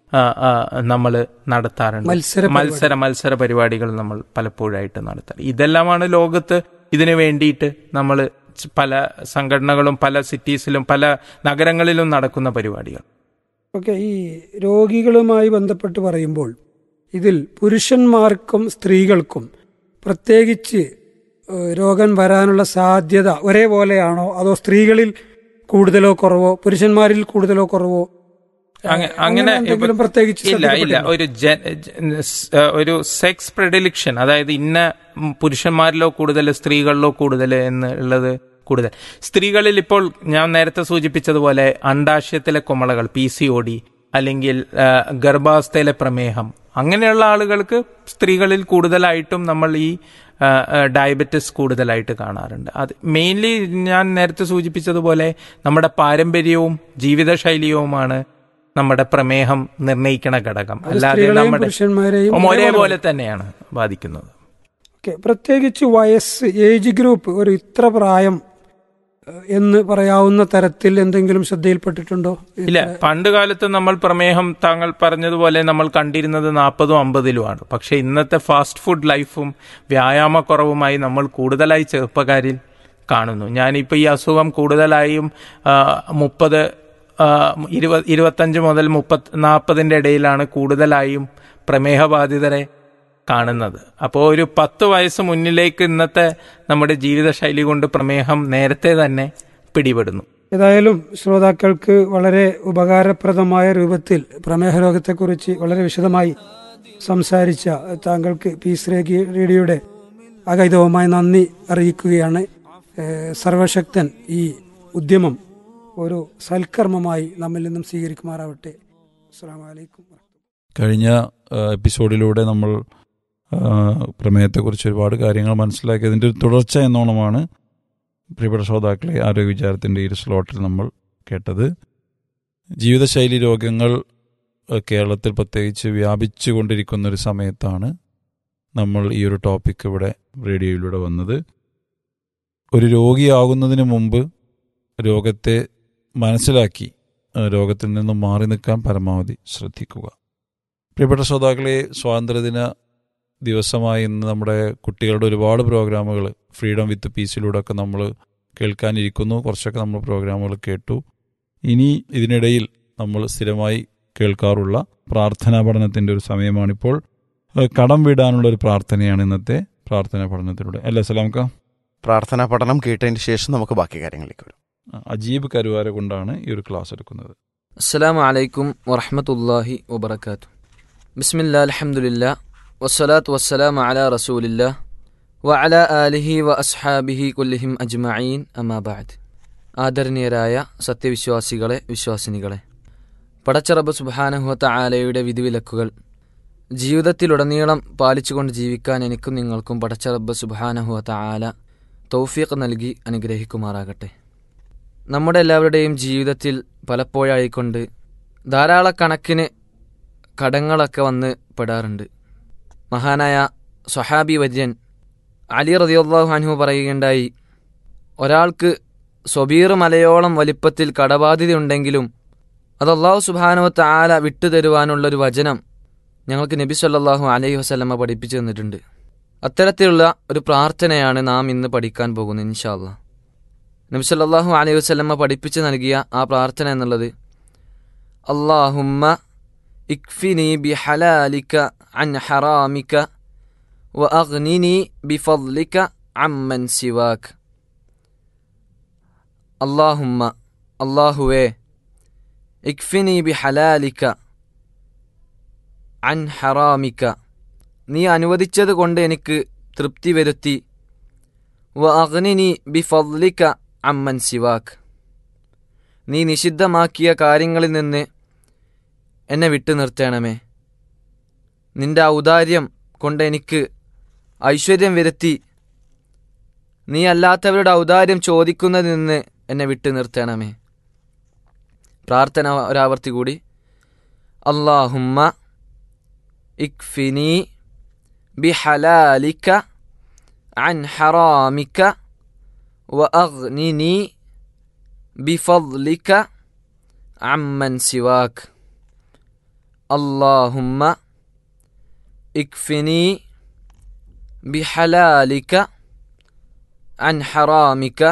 നമ്മൾ നടത്താറുണ്ട് മത്സര മത്സര മത്സര പരിപാടികൾ നമ്മൾ പലപ്പോഴായിട്ട് നടത്താറ് ഇതെല്ലാമാണ് ലോകത്ത് ഇതിനു വേണ്ടിയിട്ട് നമ്മൾ പല സംഘടനകളും പല സിറ്റീസിലും പല നഗരങ്ങളിലും നടക്കുന്ന പരിപാടികൾ ഓക്കെ ഈ രോഗികളുമായി ബന്ധപ്പെട്ട് പറയുമ്പോൾ ഇതിൽ പുരുഷന്മാർക്കും സ്ത്രീകൾക്കും പ്രത്യേകിച്ച് ഏഹ്, രോഗം വരാനുള്ള സാധ്യത ഒരേപോലെയാണോ അതോ സ്ത്രീകളിൽ കൂടുതലോ കുറവോ പുരുഷന്മാരിൽ കൂടുതലോ കുറവോ അങ്ങ- അങ്ങനെ എന്തെങ്കിലും പ്രത്യേകിച്ച് ഇല്ല ഇല്ല ശ്രദ്ധിക്കപ്പെട്ടിട്ടുണ്ടോ? ഒരു ജെ- ജെ- സ്- ഏഹ് ഒരു സെക്സ് പ്രെഡിലിക്ഷൻ അതായത് ഇന്ന ഉം പുരുഷന്മാരിലോ കൂടുതൽ സ്ത്രീകളിലോ കൂടുതൽ എന്നുള്ളത് കൂടുതൽ സ്ത്രീകളിൽ ഇപ്പോൾ ഞാൻ നേരത്തെ സൂചിപ്പിച്ചതുപോലെ അണ്ടാശയത്തിലെ കുമളകൾ പി സി ഒ ഡി അല്ലെങ്കിൽ ആ, ഗർഭാവസ്ഥയിലെ പ്രമേഹം അങ്ങനെയുള്ള ആളുകൾക്ക് സ്ത്രീകളിൽ കൂടുതലായിട്ടും നമ്മൾ ഈ ആ, ആ, ഡയബറ്റിസ് കൂടുതലായിട്ട് കാണാറുണ്ട് അത് മെയിൻലി ഞാൻ നേരത്തെ സൂചിപ്പിച്ചതുപോലെ നമ്മുടെ പാരമ്പര്യവും ജീവിതശൈലിയുമാണ് നമ്മുടെ പ്രമേഹം നിർണ്ണയിക്കണ ഘടകം അല്ലാതെ സ്ത്രീകളെയും നമ്മുടെ പുരുഷന്മാരെയും ഉം, ഒരേപോലെ ഒരേപോലെ തന്നെയാണ് ബാധിക്കുന്നത് ഓക്കെ പ്രത്യേകിച്ച് വയസ്സ് ഏജ് ഗ്രൂപ്പ് ഒരു ഇത്ര പ്രായം ഏഹ്, എന്ന് പറയാവുന്ന തരത്തിൽ എന്തെങ്കിലും ശ്രദ്ധയിൽപ്പെട്ടിട്ടുണ്ടോ ഇല്ല പണ്ട് കാലത്ത് നമ്മൾ പ്രമേഹം താങ്കൾ പറഞ്ഞതുപോലെ നമ്മൾ കണ്ടിരുന്നത് നാൽപ്പതും അമ്പതിലുമാണ് പക്ഷെ ഇന്നത്തെ ഫാസ്റ്റ് ഫുഡ് ലൈഫും വ്യായാമക്കുറവുമായി നമ്മൾ കൂടുതലായി ചെറുപ്പക്കാരിൽ കാണുന്നു ഞാനിപ്പോൾ ഈ അസുഖം കൂടുതലായും ആ, മുപ്പത് ആ, ഇരുപത് ഇരുപത്തഞ്ച് മുതൽ മുപ്പത് നാൽപ്പതിൻ്റെ ഇടയിലാണ് കൂടുതലായും പ്രമേഹബാധിതരെ കാണുന്നത് അപ്പോൾ ഒരു പത്ത് വയസ്സ് മുന്നിലേക്ക് ഇന്നത്തെ നമ്മുടെ ജീവിതശൈലി കൊണ്ട് പ്രമേഹം നേരത്തെ തന്നെ പിടിപെടുന്നു ഏതായാലും ശ്രോതാക്കൾക്ക് വളരെ ഉപകാരപ്രദമായ രൂപത്തിൽ പ്രമേഹ രോഗത്തെക്കുറിച്ച് വളരെ വിശദമായി സംസാരിച്ച താങ്കൾക്ക് പീസ് റേഡിയോ റേഡിയോയുടെ അകൈതവുമായി നന്ദി അറിയിക്കുകയാണ് ഏഹ് സർവശക്തൻ ഈ ഉദ്യമം ഒരു സൽക്കർമ്മമായി നമ്മിൽ നിന്നും സ്വീകരിക്കുമാറാവട്ടെ അസ്സാം വലൈക്കും കഴിഞ്ഞ ആ, എപ്പിസോഡിലൂടെ നമ്മൾ ആ, പ്രമേയത്തെക്കുറിച്ച് ഒരുപാട് കാര്യങ്ങൾ മനസ്സിലാക്കി അതിൻ്റെ ഒരു തുടർച്ച എന്നോണമാണ് പ്രിയപ്പെട്ട ശ്രോതാക്കളെ ആരോഗ്യ വിചാരത്തിൻ്റെ ഈ ഒരു സ്ലോട്ടിൽ നമ്മൾ കേട്ടത് ജീവിതശൈലി രോഗങ്ങൾ ആ, കേരളത്തിൽ പ്രത്യേകിച്ച് വ്യാപിച്ചു കൊണ്ടിരിക്കുന്ന ഒരു സമയത്താണ് നമ്മൾ ഈ ഒരു ടോപ്പിക് ഇവിടെ റേഡിയോയിലൂടെ വന്നത് ഒരു രോഗിയാകുന്നതിന് മുമ്പ് രോഗത്തെ മനസ്സിലാക്കി ആ, രോഗത്തിൽ നിന്നും മാറി നിൽക്കാൻ പരമാവധി ശ്രദ്ധിക്കുക പ്രിയപ്പെട്ട ശ്രോതാക്കളെ സ്വാതന്ത്ര്യദിന ദിവസമായി ഇന്ന് നമ്മുടെ കുട്ടികളുടെ ഒരുപാട് പ്രോഗ്രാമുകൾ ഫ്രീഡം വിത്ത് പീസിലൂടെ ഒക്കെ നമ്മൾ കേൾക്കാനിരിക്കുന്നു കുറച്ചൊക്കെ നമ്മൾ പ്രോഗ്രാമുകൾ കേട്ടു ഇനി ഇതിനിടയിൽ നമ്മൾ സ്ഥിരമായി കേൾക്കാറുള്ള പ്രാർത്ഥനാ പഠനത്തിൻ്റെ ഒരു സമയമാണിപ്പോൾ ഏഹ് കടം വിടാനുള്ള ഒരു പ്രാർത്ഥനയാണ് ഇന്നത്തെ പ്രാർത്ഥനാ പഠനത്തിലൂടെ അല്ലേ സലാംക്ക പ്രാർത്ഥനാ പഠനം കേട്ടതിന് ശേഷം നമുക്ക് ബാക്കി കാര്യങ്ങളിലേക്ക് വരും അജീബ് കരുവാര കൊണ്ടാണ് ഈ ഒരു ക്ലാസ് എടുക്കുന്നത് السلام عليكم ورحمة الله وبركاته بسم الله الحمد لله والصلاة والسلام على رسول الله وعلى آله وأصحابه كلهم أجمعين أما بعد ആദരണീയരായ സത്യവിശ്വാസികളെ വിശ്വാസിനികളെ പടച്ചറബ് സുബാനഹുവത്ത ആലയുടെ വിധിവിലക്കുകൾ ജീവിതത്തിലുടനീളം പാലിച്ചുകൊണ്ട് ജീവിക്കാൻ എനിക്കും നിങ്ങൾക്കും പടച്ചറബ് സുബാനഹുവത്ത ആല തൗഫീഖ് നൽകി അനുഗ്രഹിക്കുമാറാകട്ടെ നമ്മുടെ എല്ലാവരുടെയും ജീവിതത്തിൽ പലപ്പോഴായിക്കൊണ്ട് ധാരാളക്കണക്കിന് കടങ്ങളൊക്കെ വന്ന് പെടാറുണ്ട് മഹാനായ സ്വഹാബി വര്യൻ അലി റതിയുള്ളാഹു അൻഹു പറയുകയുണ്ടായി ഒരാൾക്ക് സ്വബീർ മലയോളം വലിപ്പത്തിൽ കടബാധ്യതയുണ്ടെങ്കിലും അത് അള്ളാഹു സുബാനുവത്ത് ആല വിട്ടുതരുവാനുള്ളൊരു വചനം ഞങ്ങൾക്ക് നബി സല്ലല്ലാഹു അലൈഹി വസല്ലമ പഠിപ്പിച്ചു തന്നിട്ടുണ്ട് അത്തരത്തിലുള്ള ഒരു പ്രാർത്ഥനയാണ് നാം ഇന്ന് പഠിക്കാൻ പോകുന്നത് ഇൻഷാല്ലാ നബി സല്ലല്ലാഹു അലൈഹി വസല്ലമ പഠിപ്പിച്ചു നൽകിയ ആ പ്രാർത്ഥന എന്നുള്ളത് അള്ളാഹുമ്മ ഇക്ഫിനി ബി ഹലാലിക അൻ ഹറാമിക وأغنني بفضلك عمن سواك اللهم അള്ളാഹുവേ ഇക്ഫിനി ബി ഹലാലിക്ക അൻ ഹറാമിക്ക നീ അനുവദിച്ചത് കൊണ്ട് എനിക്ക് തൃപ്തി വരുത്തി വ അഗ്നിനി ബി ഫദ്ലിക്ക അമ്മൻ സിവാക്ക് നീ നിഷിദ്ധമാക്കിയ കാര്യങ്ങളിൽ നിന്ന് എന്നെ വിട്ടു നിർത്തണമേ നിന്റെ ഔദാര്യം കൊണ്ട് എനിക്ക് ഐശ്വര്യം വരുത്തി നീ അല്ലാത്തവരുടെ ഔദാര്യം ചോദിക്കുന്നതിൽ നിന്ന് എന്നെ വിട്ടു നിർത്തണമേ പ്രാർത്ഥന ഒരാവർത്തി കൂടി അള്ളാഹുമ്മ ഇക്ഫിനി ബിഹലാലിക്ക عن حرامك وأغنني بفضلك عمن سواك اللهم اكفني بحلالك عن حرامك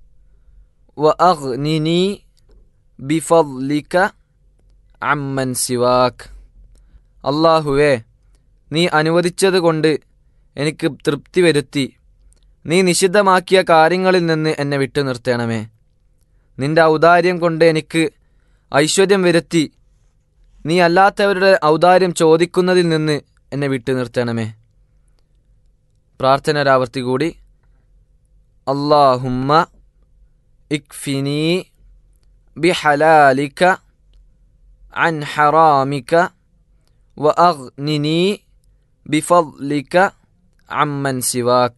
وأغنني ബിഫദ്ലിക അമ്മൻ സിവാക്ക് അള്ളാഹുവേ നീ അനുവദിച്ചത് കൊണ്ട് എനിക്ക് തൃപ്തി വരുത്തി നീ നിഷിദ്ധമാക്കിയ കാര്യങ്ങളിൽ നിന്ന് എന്നെ വിട്ടു നിർത്തണമേ നിന്റെ ഔദാര്യം കൊണ്ട് എനിക്ക് ഐശ്വര്യം വരുത്തി നീ അല്ലാത്തവരുടെ ഔദാര്യം ചോദിക്കുന്നതിൽ നിന്ന് എന്നെ വിട്ടു നിർത്തണമേ പ്രാർത്ഥന ഒരാവർത്തി കൂടി അള്ളാഹുമ്മ ഇക്ഫിനി بحلالك عن حرامك واغنني بفضلك عمن سواك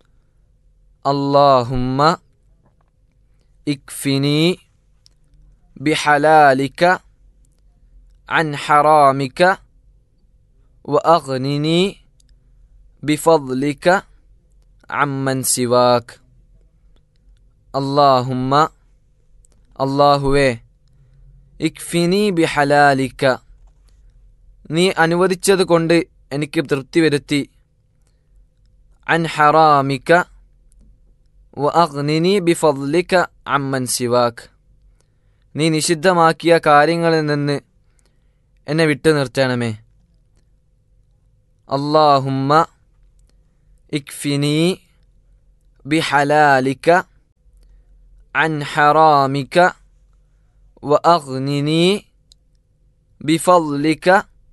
اللهم اكفني بحلالك عن حرامك واغنني بفضلك عمن سواك اللهم അള്ളാഹുവേ ഇക്ഫിനി ബി ഹലാലിക്ക നീ അനുവദിച്ചത് കൊണ്ട് എനിക്ക് തൃപ്തി വരുത്തി അൻ ഹറാമിക്ക വ അഗ്നിനി ബി ഫദ്ലിക്ക അമ്മൻ സിവാക്ക് നീ നിഷിദ്ധമാക്കിയ കാര്യങ്ങളിൽ നിന്ന് എന്നെ വിട്ടു നിർത്തണമേ അള്ളാഹുമ്മ ഇക്ഫിനി ബി ഹലാലിക്ക عن حرامك وأغنني بفضلك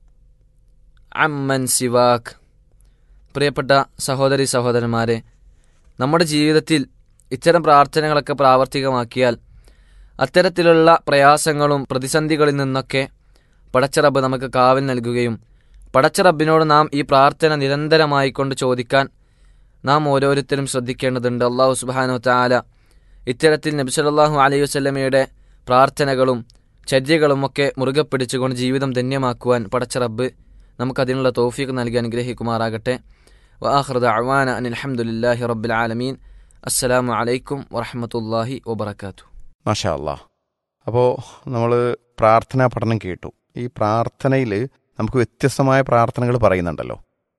عمن سواك പ്രിയപ്പെട്ട സഹോദരി സഹോദരന്മാരെ നമ്മുടെ ജീവിതത്തിൽ ഇത്തരം പ്രാർത്ഥനകളൊക്കെ പ്രാവർത്തികമാക്കിയാൽ അത്തരത്തിലുള്ള പ്രയാസങ്ങളും പ്രതിസന്ധികളിൽ നിന്നൊക്കെ പടച്ചറബ് നമുക്ക് കാവൽ നൽകുകയും പടച്ചറബിനോട് നാം ഈ പ്രാർത്ഥന നിരന്തരമായി കൊണ്ട് ചോദിക്കാൻ നാം ഓരോരുത്തരും ശ്രദ്ധിക്കേണ്ടതുണ്ട് അള്ളാഹു സുബാനു താല ഇത്തരത്തിൽ നബി സല്ലല്ലാഹു അലൈഹി വസല്ലമയുടെ പ്രാർത്ഥനകളും ചര്യകളുമൊക്കെ മുറുകെ പിടിച്ചുകൊണ്ട് ജീവിതം ധന്യമാക്കുവാൻ പടച്ച റബ്ബ് നമുക്കതിനുള്ള തോഫീക്ക് നൽകി അനുഗ്രഹിക്കുമാറാകട്ടെ വആഖിറു ദഅവാന അനിൽ ഹംദുലില്ലാഹി റബ്ബിൽ ആലമീൻ അസ്സലാമു അലൈക്കും വറഹ്മത്തുള്ളാഹി വബറകാതുഹു മാഷാ അല്ലാ അപ്പോൾ നമ്മൾ പ്രാർത്ഥനാ പഠനം കേട്ടു ഈ പ്രാർത്ഥനയിൽ നമുക്ക് വ്യത്യസ്തമായ പ്രാർത്ഥനകൾ പറയുന്നുണ്ടല്ലോ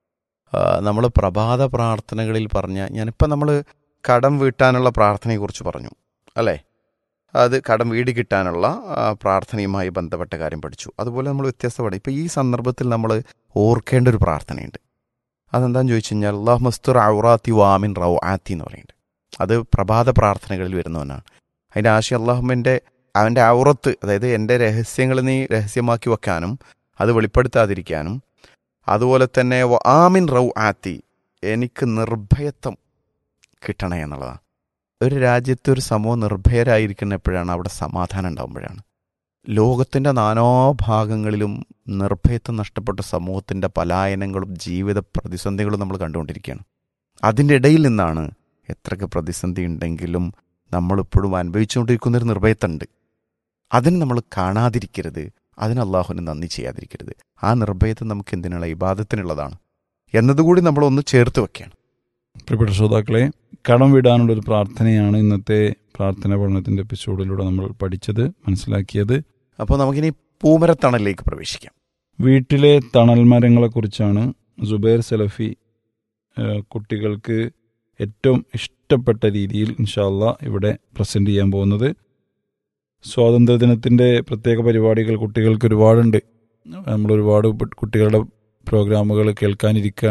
നമ്മൾ പ്രഭാത പ്രാർത്ഥനകളിൽ പറഞ്ഞ ഞാനിപ്പോൾ നമ്മൾ കടം വീട്ടാനുള്ള പ്രാർത്ഥനയെക്കുറിച്ച് പറഞ്ഞു അല്ലേ അത് കടം വീട് കിട്ടാനുള്ള ആ, പ്രാർത്ഥനയുമായി ബന്ധപ്പെട്ട കാര്യം പഠിച്ചു അതുപോലെ നമ്മൾ വ്യത്യസ്തമാണ് ഇപ്പോൾ ഈ സന്ദർഭത്തിൽ നമ്മൾ ഓർക്കേണ്ട ഒരു പ്രാർത്ഥനയുണ്ട് അതെന്താണെന്ന് ചോദിച്ചു കഴിഞ്ഞാൽ അള്ളാഹ് മസ്തുർ ഔറാത്തി വാമിൻ റൗ ആത്തി എന്ന് പറയുന്നുണ്ട് അത് പ്രഭാത പ്രാർത്ഥനകളിൽ വരുന്നവനാണ് അതിൻ്റെ ആശയം അള്ളാഹുവിൻ്റെ അവൻ്റെ ഔറത്ത് അതായത് എൻ്റെ രഹസ്യങ്ങൾ നീ രഹസ്യമാക്കി വെക്കാനും അത് വെളിപ്പെടുത്താതിരിക്കാനും അതുപോലെ തന്നെ വ ആമിൻ റൗ ആത്തി എനിക്ക് നിർഭയത്വം കിട്ടണേ എന്നുള്ളതാണ് ഒരു രാജ്യത്ത് ഒരു സമൂഹം നിർഭയരായിരിക്കുന്ന എപ്പോഴാണ് അവിടെ സമാധാനം ഉണ്ടാകുമ്പോഴാണ് ലോകത്തിൻ്റെ നാനാഭാഗങ്ങളിലും നിർഭയത്വം നഷ്ടപ്പെട്ട സമൂഹത്തിൻ്റെ പലായനങ്ങളും ജീവിത പ്രതിസന്ധികളും നമ്മൾ കണ്ടുകൊണ്ടിരിക്കുകയാണ് അതിൻ്റെ ഇടയിൽ നിന്നാണ് എത്രയൊക്കെ പ്രതിസന്ധി ഉണ്ടെങ്കിലും നമ്മളിപ്പോഴും അനുഭവിച്ചുകൊണ്ടിരിക്കുന്ന ഒരു നിർഭയത്തുണ്ട് അതിന് നമ്മൾ കാണാതിരിക്കരുത് അതിന് അള്ളാഹുവിന് നന്ദി ചെയ്യാതിരിക്കരുത് ആ നിർഭയത്വം നമുക്ക് എന്തിനുള്ള ഇബാദത്തിനുള്ളതാണ് എന്നതുകൂടി നമ്മളൊന്ന് ചേർത്ത് വെക്കുകയാണ് പ്രിയപ്പെട്ട ശ്രോതാക്കളെ കടം വിടാനുള്ള ഒരു പ്രാർത്ഥനയാണ് ഇന്നത്തെ പ്രാർത്ഥന പഠനത്തിന്റെ എപ്പിസോഡിലൂടെ നമ്മൾ പഠിച്ചത് മനസ്സിലാക്കിയത് അപ്പോൾ നമുക്കിനി പൂമരത്തണലിലേക്ക് പ്രവേശിക്കാം വീട്ടിലെ തണൽ മരങ്ങളെക്കുറിച്ചാണ് സുബൈർ സലഫി ഏഹ്, കുട്ടികൾക്ക് ഏറ്റവും ഇഷ്ടപ്പെട്ട രീതിയിൽ ഇൻഷാല്ല ഇവിടെ പ്രസന്റ് ചെയ്യാൻ പോകുന്നത് സ്വാതന്ത്ര്യദിനത്തിൻ്റെ പ്രത്യേക പരിപാടികൾ കുട്ടികൾക്ക് ഒരുപാടുണ്ട് നമ്മൾ ഒരുപാട് കുട്ടികളുടെ പ്രോഗ്രാമുകൾ കേൾക്കാനിരിക്കുകയാണ്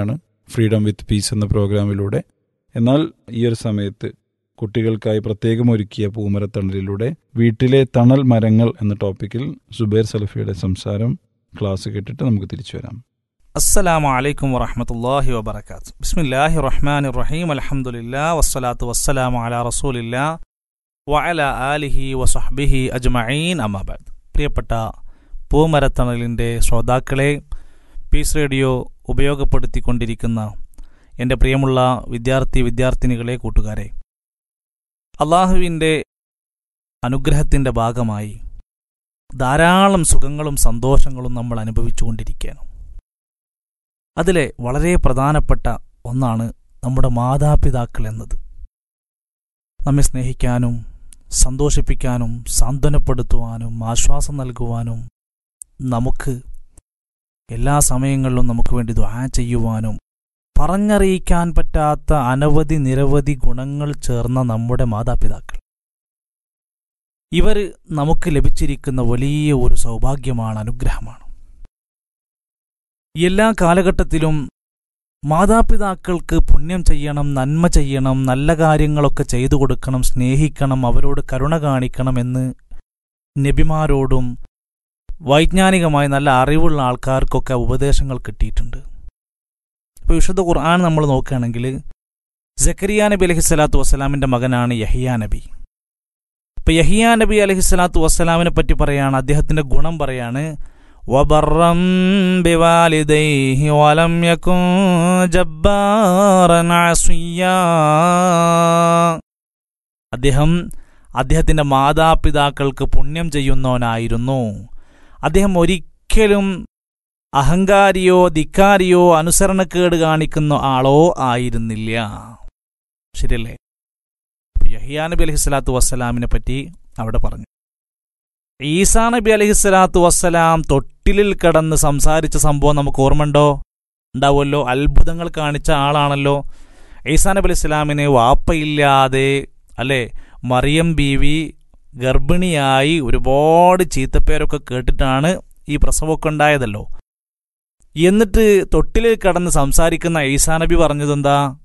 ഫ്രീഡം വിത്ത് പീസ് എന്ന പ്രോഗ്രാമിലൂടെ എന്നാൽ ഈ ഒരു സമയത്ത് കുട്ടികൾക്കായി പ്രത്യേകം ഒരുക്കിയ പൂമരത്തണലിലൂടെ വീട്ടിലെ തണൽ മരങ്ങൾ എന്ന ടോപ്പിക്കിൽ സുബൈർ സലഫിയുടെ സംസാരം ക്ലാസ് കേട്ടിട്ട് നമുക്ക് തിരിച്ചു വരാം السلام عليكم ورحمة الله وبركاته بسم الله الرحمن الرحيم الحمد لله والصلاة والسلام على رسول الله وعلى آله وصحبه أجمعين أما بعد പ്രിയപ്പെട്ട പൂമരത്തണലിൻ്റെ ശ്രോതാക്കളെ പീസ് റേഡിയോ ഉപയോഗപ്പെടുത്തിക്കൊണ്ടിരിക്കുന്ന എൻ്റെ പ്രിയമുള്ള വിദ്യാർത്ഥി വിദ്യാർത്ഥിനികളെ കൂട്ടുകാരെ അള്ളാഹുവിൻ്റെ അനുഗ്രഹത്തിൻ്റെ ഭാഗമായി ധാരാളം സുഖങ്ങളും സന്തോഷങ്ങളും നമ്മൾ അനുഭവിച്ചുകൊണ്ടിരിക്കുകയാണ് അതിലെ വളരെ പ്രധാനപ്പെട്ട ഒന്നാണ് നമ്മുടെ മാതാപിതാക്കൾ എന്നത് നമ്മെ സ്നേഹിക്കാനും സന്തോഷിപ്പിക്കാനും സാന്ത്വനപ്പെടുത്തുവാനും ആശ്വാസം നൽകുവാനും നമുക്ക് എല്ലാ സമയങ്ങളിലും നമുക്ക് വേണ്ടി ദ്വാ ചെയ്യുവാനും പറഞ്ഞറിയിക്കാൻ പറ്റാത്ത അനവധി നിരവധി ഗുണങ്ങൾ ചേർന്ന നമ്മുടെ മാതാപിതാക്കൾ ഇവർ നമുക്ക് ലഭിച്ചിരിക്കുന്ന വലിയ ഒരു സൗഭാഗ്യമാണ് അനുഗ്രഹമാണ് എല്ലാ കാലഘട്ടത്തിലും മാതാപിതാക്കൾക്ക് പുണ്യം ചെയ്യണം നന്മ ചെയ്യണം നല്ല കാര്യങ്ങളൊക്കെ ചെയ്തു കൊടുക്കണം സ്നേഹിക്കണം അവരോട് കരുണ കാണിക്കണം എന്ന് നബിമാരോടും വൈജ്ഞാനികമായി നല്ല അറിവുള്ള ആൾക്കാർക്കൊക്കെ ഉപദേശങ്ങൾ കിട്ടിയിട്ടുണ്ട് ഇപ്പോൾ വിശുദ്ധ ഖുർആൻ നമ്മൾ നോക്കുകയാണെങ്കിൽ ജക്കരിയ നബി അലഹി സ്വലാത്തു വസ്സലാമിൻ്റെ മകനാണ് യഹിയ നബി ഇപ്പൊ യഹിയ നബി അലഹി സ്വലാത്തു വസ്സലാമിനെ പറ്റി പറയാണ് അദ്ദേഹത്തിന്റെ ഗുണം പറയാണ് وبرا بوالديه ولم يكن جبارا عصيا അദ്ദേഹം അദ്ദേഹത്തിന്റെ മാതാപിതാക്കൾക്ക് പുണ്യം ചെയ്യുന്നവനായിരുന്നു അദ്ദേഹം ഒരിക്കലും അഹങ്കാരിയോ ധിക്കാരിയോ അനുസരണക്കേട് കാണിക്കുന്ന ആളോ ആയിരുന്നില്ല ശരിയല്ലേ യഹിയാ നബി അലൈഹി സ്വലാത്തു വസ്സലാമിനെ പറ്റി അവിടെ പറഞ്ഞു ഈസാ നബി അലൈഹി സ്വലാത്തു വസ്സലാം തൊട്ടിലിൽ കിടന്ന് സംസാരിച്ച സംഭവം നമുക്ക് ഓർമ്മയുണ്ടോ ഉണ്ടാവുമല്ലോ അത്ഭുതങ്ങൾ കാണിച്ച ആളാണല്ലോ ഈസാ നബി അലൈഹി സ്വലാമിന് വാപ്പയില്ലാതെ അല്ലേ മറിയം ബീവി ഗർഭിണിയായി ഒരുപാട് ചീത്തപ്പേരൊക്കെ കേട്ടിട്ടാണ് ഈ പ്രസവമൊക്കെ ഉണ്ടായതല്ലോ എന്നിട്ട് തൊട്ടിലിൽ കിടന്ന് സംസാരിക്കുന്ന ഈസാ നബി പറഞ്ഞതെന്താ